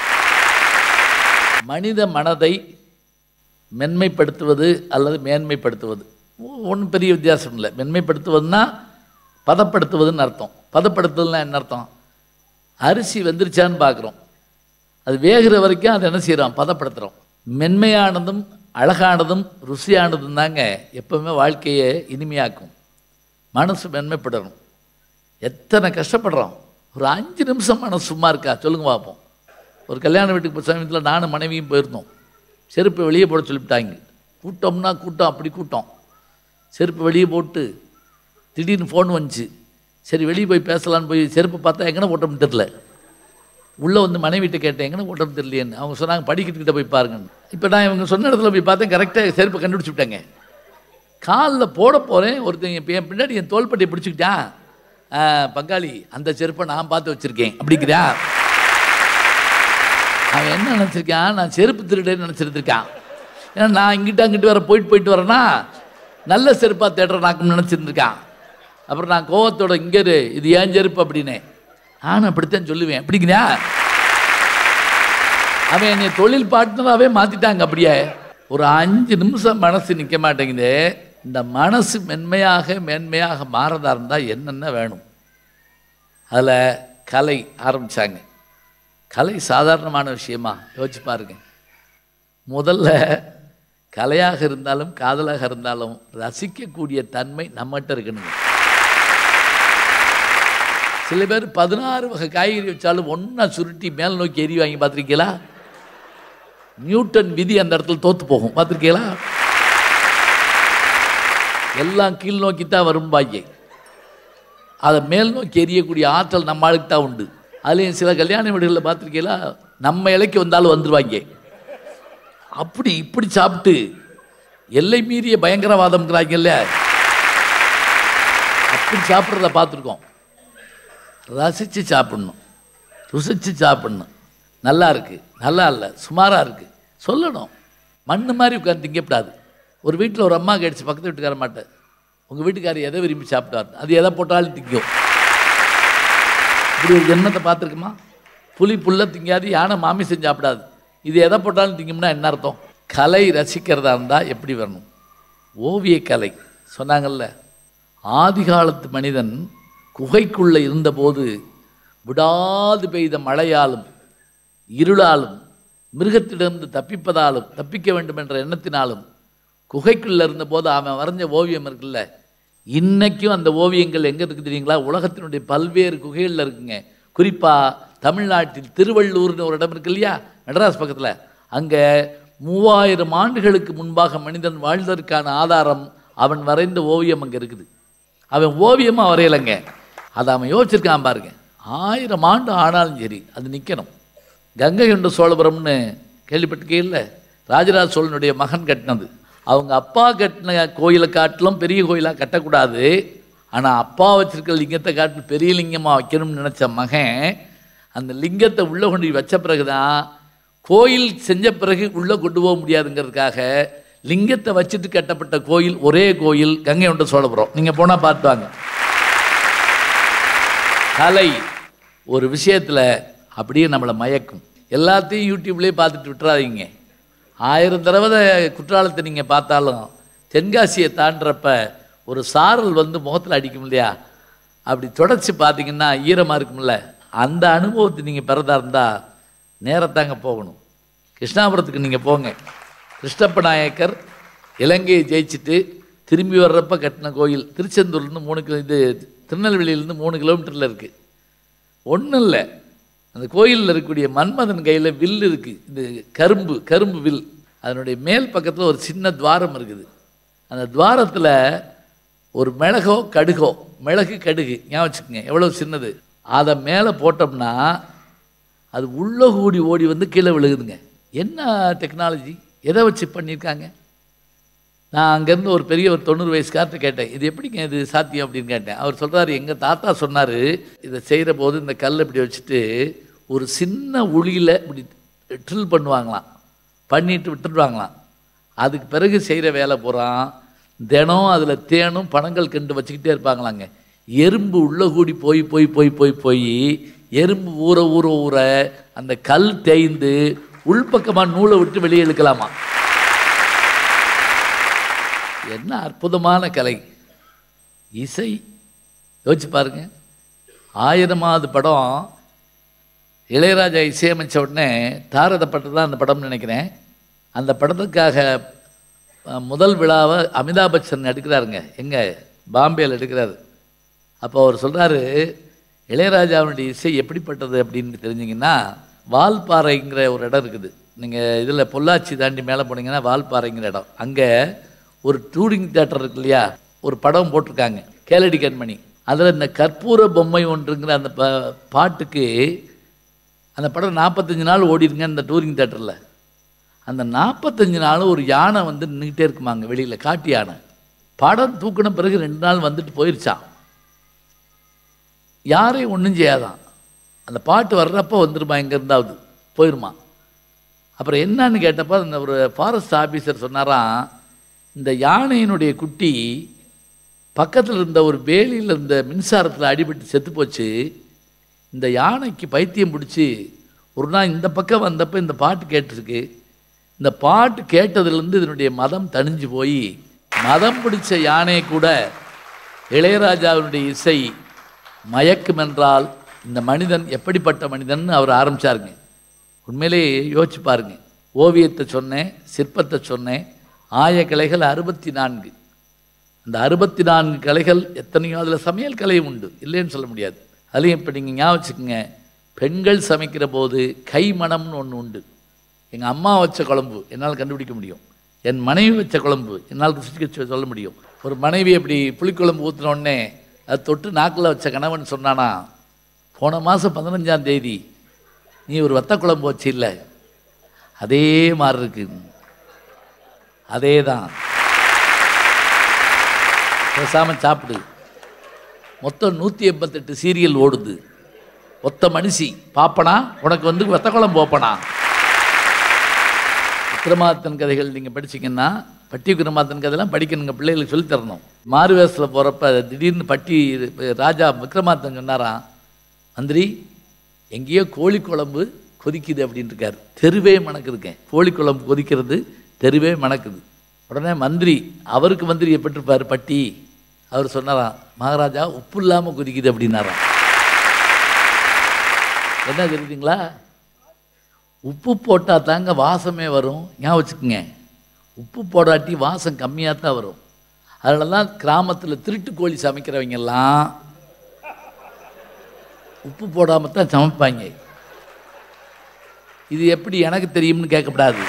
Speaker 1: மனித மனதை மென்மைப்படுத்துவது அல்லது மேன்மைப்படுத்துவது ஒன்றும் பெரிய வித்தியாசம் இல்லை மென்மைப்படுத்துவதுன்னா பதப்படுத்துவதுன்னு அர்த்தம் பதப்படுத்துவதுன்னா என்ன அர்த்தம் அரிசி வெந்துருச்சான்னு பார்க்குறோம் அது வேகிற வரைக்கும் அதை என்ன செய்கிறோம் பதப்படுத்துகிறோம் மென்மையானதும் அழகானதும் ருசியானதும் தாங்க எப்பவுமே வாழ்க்கையை இனிமையாக்கும் மனசு மென்மைப்படணும் எத்தனை கஷ்டப்படுறோம் ஒரு அஞ்சு நிமிஷம் மனசு சும்மா இருக்கா சொல்லுங்க பார்ப்போம் ஒரு கல்யாண வீட்டுக்கு போய் சமயத்தில் நானும் மனைவியும் போயிருந்தோம் செருப்பை வெளியே போட சொல்லிவிட்டாங்க கூட்டம்னா கூட்டம் அப்படி கூட்டம் செருப்பு வெளியே போட்டு திடீர்னு ஃபோன் வந்துச்சு சரி வெளியே போய் பேசலான்னு போய் செருப்பு பார்த்தா எங்கன போட்டோம்னு தெரில உள்ளே வந்து மனைவிட்ட கேட்டேன் எங்கன போட்டோம்னு தெரியலையேன்னு அவங்க சொன்னாங்க படிக்கிறதுக்கிட்ட போய் பாருங்கன்னு இப்போ நான் இவங்க சொன்ன இடத்துல போய் பார்த்தேன் கரெக்டாக செருப்பை கண்டுபிடிச்சி விட்டாங்க காலில் போட போகிறேன் ஒருத்தன் இப்போ என் பின்னாடி என் தோள்பட்டையை பிடிச்சிக்கிட்டான் "ஆ, பங்காளி அந்த செருப்பை நான் பார்த்து வச்சுருக்கேன் அப்படிங்கிறா அவன் என்ன நினச்சிருக்கான் நான் செருப்பு திருடேன்னு நினச்சிருந்துருக்கான் ஏன்னா நான் இங்கிட்ட அங்கிட்டு வர போயிட்டு போயிட்டு வரேன்னா நல்ல செருப்பாக தேடுறனாக்கும் நினச்சிருந்துருக்கான் அப்புறம் நான் கோவத்தோட இங்கே இரு இது ஏன் செருப்பு அப்படின்னு நானும் அப்படித்தான் சொல்லுவேன் அப்படிங்கிறா அவன் என்னை தொழில் பார்ட்னராகவே மாற்றிட்டாங்க அப்படியே ஒரு அஞ்சு நிமிஷம் மனசு நிற்க மாட்டேங்குது இந்த மனசு மென்மையாக மேன்மையாக மாறதா இருந்தால் என்னென்ன வேணும் அதில் கலை ஆரம்பித்தாங்க கலை சாதாரணமான விஷயமா யோசிச்சு பாருங்க முதல்ல கலையாக இருந்தாலும் காதலாக இருந்தாலும் ரசிக்கக்கூடிய தன்மை நம்மகிட்ட இருக்கணுங்க சில பேர் பதினாறு வகை காய்கறி வச்சாலும் ஒன்றா சுருட்டி மேல் நோக்கி எரி வாங்கி பார்த்துருக்கீங்களா நியூட்டன் விதி அந்த இடத்துல தோத்து போகும் பார்த்துருக்கீங்களா எல்லாம் கீழ் நோக்கி தான் வரும் பாய்யை அதை மேல் நோக்கி எரியக்கூடிய ஆற்றல் நம்ம ஆளுக்கு தான் உண்டு அதுலேயும் சில கல்யாண வீடுகளில் பார்த்துருக்கீங்களா நம்ம இலைக்கு வந்தாலும் வந்துருவாங்க அப்படி இப்படி சாப்பிட்டு எல்லை மீறிய பயங்கரவாதம்ங்கிறாங்கல்ல அப்படி சாப்பிட்றத பார்த்துருக்கோம் ரசித்து சாப்பிடணும் ருசித்து சாப்பிடணும் நல்லா இருக்கு நல்லா இல்லை சுமாராக இருக்கு சொல்லணும் மண்ணு மாதிரி உட்காந்து திங்கப்படாது ஒரு வீட்டில் ஒரு அம்மா கேட்டுச்சு பக்கத்து வீட்டுக்கார மாட்டேன் உங்கள் வீட்டுக்காரர் எதை விரும்பி சாப்பிட்டாரு அது எதை போட்டாலும் திங்கும் இப்படி ஒரு ஜென்மத்தை பார்த்துருக்குமா புலி புல்ல திங்காது யானை மாமிசம் சாப்பிடாது இது எதை போட்டாலும் திங்கும்னா என்ன அர்த்தம் கலை ரசிக்கிறதா இருந்தால் எப்படி வரணும் ஓவியக்கலை சொன்னாங்கல்ல ஆதி காலத்து மனிதன் குகைக்குள்ளே இருந்தபோது விடாது பெய்த மழையாலும் இருளாலும் மிருகத்திடமிருந்து தப்பிப்பதாலும் தப்பிக்க வேண்டும் என்ற எண்ணத்தினாலும் குகைக்குள்ளே இருந்தபோது அவன் வரைஞ்ச ஓவியம் இருக்குல்ல இன்னைக்கும் அந்த ஓவியங்கள் எங்கே இருக்குது தெரியுங்களா உலகத்தினுடைய பல்வேறு குகைகளில் இருக்குங்க குறிப்பாக தமிழ்நாட்டில் திருவள்ளூர்னு ஒரு இடம் இருக்கு இல்லையா மெட்ராஸ் பக்கத்தில் அங்கே மூவாயிரம் ஆண்டுகளுக்கு முன்பாக மனிதன் வாழ்ந்ததற்கான ஆதாரம் அவன் வரைந்த ஓவியம் அங்கே இருக்குது அவன் ஓவியமாக வரையலைங்க அதை அவன் யோசிச்சிருக்கான் பாருங்க ஆயிரம் ஆண்டு ஆனாலும் சரி அது நிற்கணும் கங்கை கொண்ட சோழபுரம்னு கேள்விப்பட்டிருக்கீல்ல ராஜராஜ சோழனுடைய மகன் கட்டினது அவங்க அப்பா கட்டின கோயிலை காட்டிலும் பெரிய கோயிலாக கட்டக்கூடாது ஆனால் அப்பா வச்சிருக்க லிங்கத்தை காட்டி பெரிய லிங்கமாக வைக்கணும்னு நினச்ச மகன் அந்த லிங்கத்தை உள்ளே கொண்டு போய் வச்ச பிறகு தான் கோயில் செஞ்ச பிறகு உள்ளே கொண்டு போக முடியாதுங்கிறதுக்காக லிங்கத்தை வச்சுட்டு கட்டப்பட்ட கோயில் ஒரே கோயில் கங்கை கொண்ட சோழபுரம் நீங்கள் போனால் பார்த்து வாங்க கலை ஒரு விஷயத்தில் அப்படியே நம்மளை மயக்கும் எல்லாத்தையும் யூடியூப்லேயே பார்த்துட்டு விட்டுறாதீங்க ஆயிரம் தடவை குற்றாலத்தை நீங்கள் பார்த்தாலும் தென்காசியை தாண்டுறப்ப ஒரு சாரல் வந்து முகத்தில் அடிக்கும் இல்லையா அப்படி தொடச்சி பார்த்தீங்கன்னா ஈரமாக இருக்கும்ல அந்த அனுபவத்தை நீங்கள் பெறதா இருந்தால் நேரத்தாங்க போகணும் கிருஷ்ணாபுரத்துக்கு நீங்கள் போங்க கிருஷ்ணப்ப நாயக்கர் இலங்கையை ஜெயிச்சுட்டு திரும்பி வர்றப்ப கட்டின கோயில் திருச்செந்தூர்லேருந்து மூணு கிலோ இது திருநெல்வேலியிலேருந்து மூணு கிலோமீட்டரில் இருக்குது ஒன்றும் இல்லை அந்த கோயிலில் இருக்கக்கூடிய மன்மதன் கையில் வில் இருக்குது இது கரும்பு கரும்பு வில் அதனுடைய மேல் பக்கத்தில் ஒரு சின்ன துவாரம் இருக்குது அந்த துவாரத்தில் ஒரு மிளகோ கடுகோ மிளகு கடுகு ஞாபகம் வச்சுக்கோங்க எவ்வளோ சின்னது அதை மேலே போட்டோம்னா அது உள்ள கூடி ஓடி வந்து கீழே விழுகுதுங்க என்ன டெக்னாலஜி எதை வச்சு பண்ணியிருக்காங்க நான் அங்கேருந்து ஒரு பெரிய ஒரு தொண்ணூறு வயசுக்கார்ட்ட கேட்டேன் இது எப்படிங்க இது சாத்தியம் அப்படின்னு கேட்டேன் அவர் சொல்கிறாரு எங்கள் தாத்தா சொன்னார் இதை செய்கிற போது இந்த கல் இப்படி வச்சுட்டு ஒரு சின்ன உளியில் இப்படி ட்ரில் பண்ணுவாங்களாம் பண்ணிட்டு விட்டுடுவாங்களாம் அதுக்கு பிறகு செய்கிற வேலை பூரா தினம் அதில் தேனும் பணங்கள் கண்டு வச்சுக்கிட்டே இருப்பாங்களாங்க எறும்பு உள்ள கூடி போய் போய் போய் போய் போய் எறும்பு ஊற ஊற ஊற அந்த கல் தேய்ந்து உள்பக்கமாக நூலை விட்டு வெளியே இழுக்கலாமா என்ன அற்புதமான கலை இசை யோசிச்சு பாருங்க ஆயிரமாவது படம் இளையராஜா இசையமைச்ச உடனே தாரதப்பட்டு தான் அந்த படம்னு நினைக்கிறேன் அந்த படத்துக்காக அஹ், முதல் விழாவை அமிதாப் பச்சன் எடுக்கிறாருங்க எங்கே பாம்பேயில் எடுக்கிறாரு அப்போ அவர் சொல்கிறாரு இளையராஜாவுடைய இசை எப்படிப்பட்டது அப்படின்னு தெரிஞ்சிங்கன்னா வால்பாறைங்கிற ஒரு இடம் இருக்குது நீங்கள் இதில் பொள்ளாச்சி தாண்டி மேலே போனீங்கன்னா வால்பாறைங்கிற இடம் அங்கே ஒரு டூரிங் தேட்டர் இருக்கு இல்லையா ஒரு படம் போட்டிருக்காங்க கேளடி கண்மணி அதில் இந்த கற்பூர பொம்மை ஒன்றுங்கிற அந்த ப பாட்டுக்கு அந்த படம் நாற்பத்தஞ்சு நாள் ஓடிருங்க அந்த டூரிங் தேட்டரில் அந்த நாற்பத்தஞ்சு நாளும் ஒரு யானை வந்து நின்றுக்கிட்டே இருக்குமாங்க வெளியில் காட்டு யானை படம் தூக்கின பிறகு ரெண்டு நாள் வந்துட்டு போயிருச்சான் யாரையும் ஒன்றும் செய்யாதான் அந்த பாட்டு வர்றப்போ வந்துருமா எங்கே இருந்தாவது போயிருமா அப்புறம் என்னன்னு கேட்டப்போ அந்த ஒரு ஃபாரஸ்ட் ஆஃபீஸர் சொன்னாராம் இந்த யானையினுடைய குட்டி பக்கத்தில் இருந்த ஒரு வேலியில் இருந்த மின்சாரத்தில் அடிபட்டு செத்து போச்சு இந்த யானைக்கு பைத்தியம் பிடிச்சி ஒரு நாள் இந்த பக்கம் வந்தப்போ இந்த பாட்டு கேட்டிருக்கு இந்த பாட்டு கேட்டதுலேருந்து இதனுடைய மதம் தணிஞ்சு போய் மதம் பிடிச்ச யானை கூட இளையராஜாவினுடைய இசை மயக்கும் என்றால் இந்த மனிதன் எப்படிப்பட்ட மனிதன் அவர் ஆரம்பிச்சாருங்க உண்மையிலே யோசிச்சு பாருங்க ஓவியத்தை சொன்னேன் சிற்பத்தை சொன்னேன் ஆய கலைகள் அறுபத்தி நான்கு அந்த அறுபத்தி நான்கு கலைகள் எத்தனையோ அதில் சமையல் கலையும் உண்டு இல்லைன்னு சொல்ல முடியாது அதுலேயும் இப்போ நீங்கள் ஞாபகம் வச்சுக்கோங்க பெண்கள் சமைக்கிற போது கை மணம்னு ஒன்று உண்டு எங்கள் அம்மா வச்ச குழம்பு என்னால் கண்டுபிடிக்க முடியும் என் மனைவி வச்ச குழம்பு என்னால் ருசிக்க சொல்ல முடியும் ஒரு மனைவி அப்படி புளிக்குழம்பு ஊற்றின உடனே அது தொட்டு நாக்கில் வச்ச கணவன் சொன்னானா போன மாதம் பதினஞ்சாம் தேதி நீ ஒரு வத்த குழம்பு வச்சு இல்லை அதே மாதிரி இருக்கு அதே தான் பேசாமல் சாப்பிடு மொத்தம் நூற்றி எண்பத்தெட்டு சீரியல் ஓடுது ஒத்த மனுஷி பாப்பனா உனக்கு வந்து வத்த குழம்பு ஓப்பனா விக்ரமாத்தன் கதைகள் நீங்கள் படிச்சீங்கன்னா பட்டி விக்ரமாத்தன் கதையெல்லாம் படிக்கணுங்க பிள்ளைகளுக்கு சொல்லித் தரணும் மாறு வேஷத்தில் போகிறப்ப திடீர்னு பட்டி ராஜா விக்ரமாத்தன் சொன்னாராம் மந்திரி எங்கேயோ கோழி குழம்பு கொதிக்குது அப்படின்னு இருக்காரு தெருவே மணக்குதுங்க கோழி குழம்பு கொதிக்கிறது தெருவே மணக்குது உடனே மந்திரி அவருக்கு மந்திரி எப்பட்டிருப்பார் பட்டி அவர் சொன்னாராம் மகாராஜா உப்பு இல்லாமல் கொதிக்குது அப்படின்னாராம் என்ன தெரியுதுங்களா உப்பு போட்டால் தாங்க வாசமே வரும் ஞாபகம் வச்சுக்கோங்க உப்பு போடாட்டி வாசம் கம்மியாக தான் வரும் அதனால தான் கிராமத்தில் திருட்டு கோழி சமைக்கிறவங்க எல்லாம் உப்பு போடாமல் தான் சமைப்பாங்க இது எப்படி எனக்கு தெரியும்னு கேட்கக்கூடாது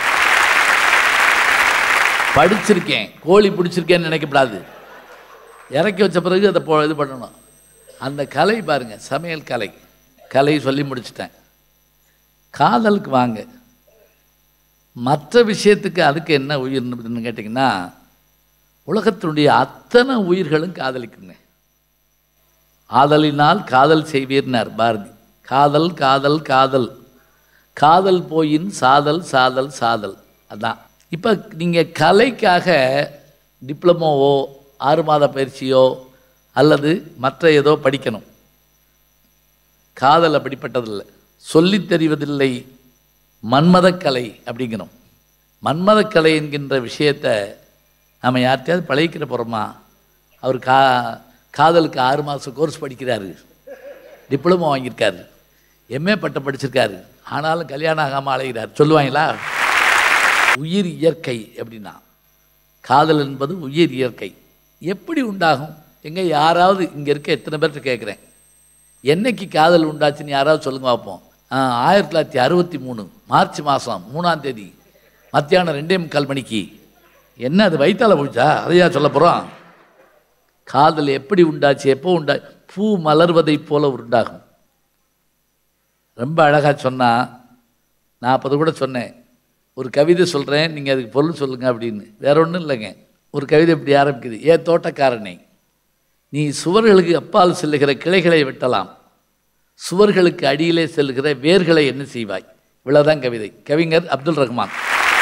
Speaker 1: படிச்சிருக்கேன் கோழி பிடிச்சிருக்கேன்னு நினைக்கப்படாது இறக்கி வச்ச பிறகு அதை போ இது பண்ணணும் அந்த கலை பாருங்க சமையல் கலை கலை சொல்லி முடிச்சிட்டேன் காதலுக்கு வாங்க மற்ற விஷயத்துக்கு அதுக்கு என்ன உயிர்னு கேட்டிங்கன்னா உலகத்தினுடைய அத்தனை உயிர்களும் காதலிக்குங்க ஆதலினால் காதல் செய்வீர்னார் பாரதி காதல் காதல் காதல் காதல் போயின் சாதல் சாதல் சாதல் அதான் இப்போ நீங்கள் கலைக்காக டிப்ளமோவோ ஆறு மாத பயிற்சியோ அல்லது மற்ற ஏதோ படிக்கணும் காதல் அப்படிப்பட்டதில்லை சொல்லித் தெரிவதில்லை மன்மதக்கலை அப்படிங்கிறோம் மன்மதக்கலை என்கின்ற விஷயத்தை நம்ம யார்கிட்டயாவது பழகிக்கிற போகிறோமா அவர் கா காதலுக்கு ஆறு மாதம் கோர்ஸ் படிக்கிறாரு டிப்ளமோ வாங்கியிருக்காரு எம்ஏ பட்டம் படிச்சிருக்காரு ஆனாலும் கல்யாணம் ஆகாமல் அலைகிறார் சொல்லுவாங்களா உயிர் இயற்கை அப்படின்னா காதல் என்பது உயிர் இயற்கை எப்படி உண்டாகும் எங்க யாராவது இங்கே இருக்க எத்தனை பேர்கிட்ட கேட்குறேன் என்னைக்கு காதல் உண்டாச்சுன்னு யாராவது சொல்லுங்க பார்ப்போம் ஆ, ஆயிரத்தி தொள்ளாயிரத்தி அறுபத்தி மூணு மார்ச் மாதம் மூணாம் தேதி மத்தியானம் ரெண்டே முக்கால் மணிக்கு என்ன அது வயிற்றால போச்சா அதையா சொல்ல போகிறோம் காதல் எப்படி உண்டாச்சு எப்போ உண்டா பூ மலர்வதைப் போல உண்டாகும் ரொம்ப அழகாக சொன்னா நான் அப்போது கூட சொன்னேன் ஒரு கவிதை சொல்கிறேன் நீங்கள் அதுக்கு பொருள் சொல்லுங்க அப்படின்னு வேற ஒன்றும் இல்லைங்க ஒரு கவிதை இப்படி ஆரம்பிக்குது ஏ தோட்டக்காரனே நீ சுவர்களுக்கு அப்பால் செல்லுகிற கிளைகளை வெட்டலாம் சுவர்களுக்கு அடியிலே செல்லுகிற வேர்களை என்ன செய்வாய் இவ்வளவுதான் கவிதை கவிஞர் அப்துல் ரஹ்மான்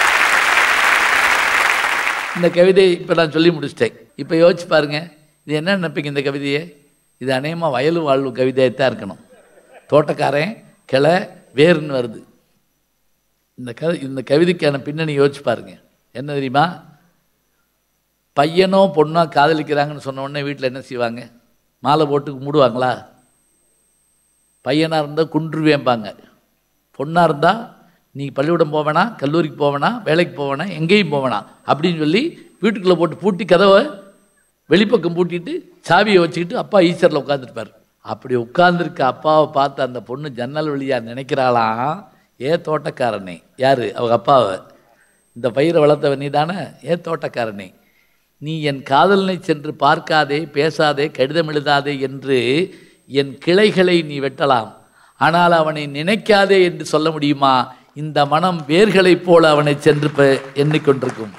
Speaker 1: இந்த கவிதையை இப்போ நான் சொல்லி முடிச்சிட்டேன் இப்போ யோசிச்சு பாருங்க இது என்ன நினைப்பீங்க இந்த கவிதையை இது அநேகமாக வயலு வாழ்வு கவிதையாக தான் இருக்கணும் தோட்டக்காரன் கிளை வேர்னு வருது இந்த க இந்த கவிதைக்கான பின்னணி யோசிச்சு பாருங்க என்ன தெரியுமா பையனோ பொண்ணோ காதலிக்கிறாங்கன்னு சொன்ன உடனே வீட்டில் என்ன செய்வாங்க மாலை போட்டு மூடுவாங்களா பையனாக இருந்தால் குன்றுவேம்பாங்க பொண்ணாக இருந்தால் நீ பள்ளிக்கூடம் போவேனா கல்லூரிக்கு போவேனா வேலைக்கு போவேனா எங்கேயும் போவேனா அப்படின்னு சொல்லி வீட்டுக்குள்ளே போட்டு பூட்டி கதவை வெளிப்பக்கம் பூட்டிட்டு சாவியை வச்சுக்கிட்டு அப்பா ஈஸ்வரில் உட்காந்துருப்பார் அப்படி உட்கார்ந்திருக்க அப்பாவை பார்த்து அந்த பொண்ணு ஜன்னல் வழியாக நினைக்கிறாளாம் ஏ தோட்டக்காரனே யார் அவங்க அப்பாவை இந்த பயிரை வளர்த்தவன் நீ தானே ஏ தோட்டக்காரனே நீ என் காதலனை சென்று பார்க்காதே பேசாதே கடிதம் எழுதாதே என்று என் கிளைகளை நீ வெட்டலாம் ஆனால் அவனை நினைக்காதே என்று சொல்ல முடியுமா இந்த மனம் வேர்களைப் போல அவனை சென்று ப- எண்ணிக்கொண்டிருக்கும்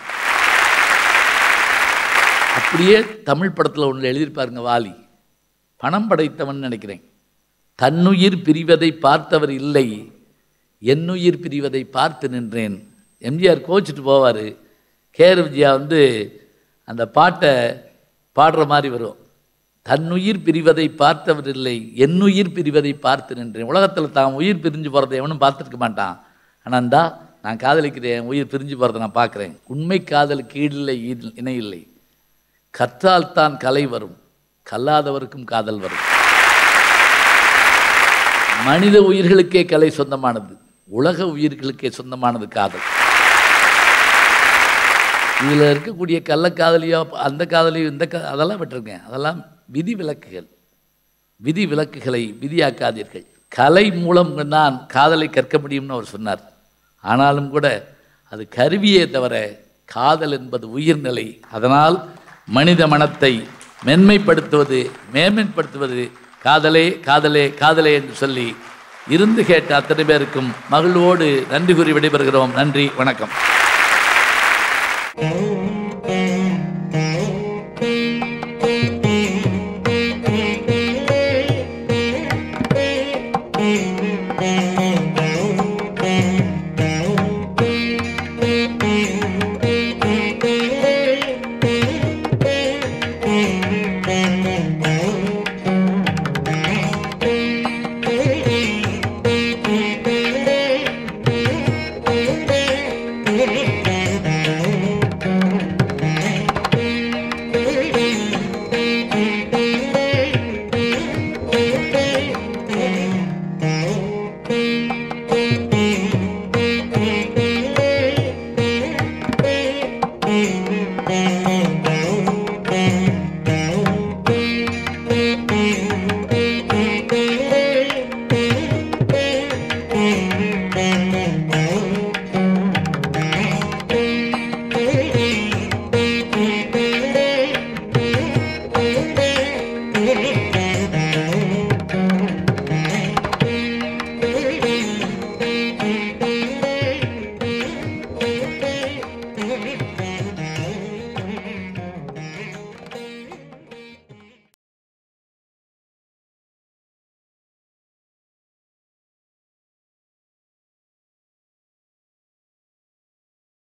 Speaker 1: அப்படியே தமிழ் படத்தில் ஒன்று எழுதியிருப்பாருங்க வாலி பணம் படைத்தவன் நினைக்கிறேன் தன்னுயிர் பிரிவதை பார்த்தவர் இல்லை என்னுயிர் பிரிவதை பார்த்து நின்றேன் எம்ஜிஆர் கோச்சிட்டு போவார் கேஆர் விஜயா வந்து அந்த பாட்டை பாடுற மாதிரி வரும் தன்னுயிர் பிரிவதை பார்த்தவர் இல்லை என்னுயிர் பிரிவதை பார்த்து நின்றேன் உலகத்தில் தான் உயிர் பிரிஞ்சு போகிறதை எவனும் பார்த்துருக்க மாட்டான் ஆனால் இந்தா நான் காதலிக்கிறேன் என் உயிர் பிரிஞ்சு போகிறத நான் பார்க்குறேன் உண்மை காதலுக்கு ஈடில்லை ஈடு- இணை இல்லை கற்றால் தான் கலை வரும் கல்லாதவருக்கும் காதல் வரும் மனித உயிர்களுக்கே கலை சொந்தமானது உலக உயிர்களுக்கே சொந்தமானது காதல் இதில் இருக்கக்கூடிய கள்ளக்காதலியோ அந்த காதலியோ இந்த கா அதெல்லாம் விட்டுருங்க அதெல்லாம் விதி விலக்குகள் விதி விலக்குகளை விதியாக்காதீர்கள் கலை மூலம் தான் காதலை கற்க முடியும்னு அவர் சொன்னார் ஆனாலும் கூட அது கருவியே தவிர காதல் என்பது உயிர்நிலை அதனால் மனித மனத்தை மென்மைப்படுத்துவது மேன்மைப்படுத்துவது காதலே காதலே காதலே என்று சொல்லி இருந்து கேட்ட அத்தனை பேருக்கும் மகிழ்வோடு நன்றி கூறி விடைபெறுகிறோம் நன்றி வணக்கம்
Speaker 8: Thank you.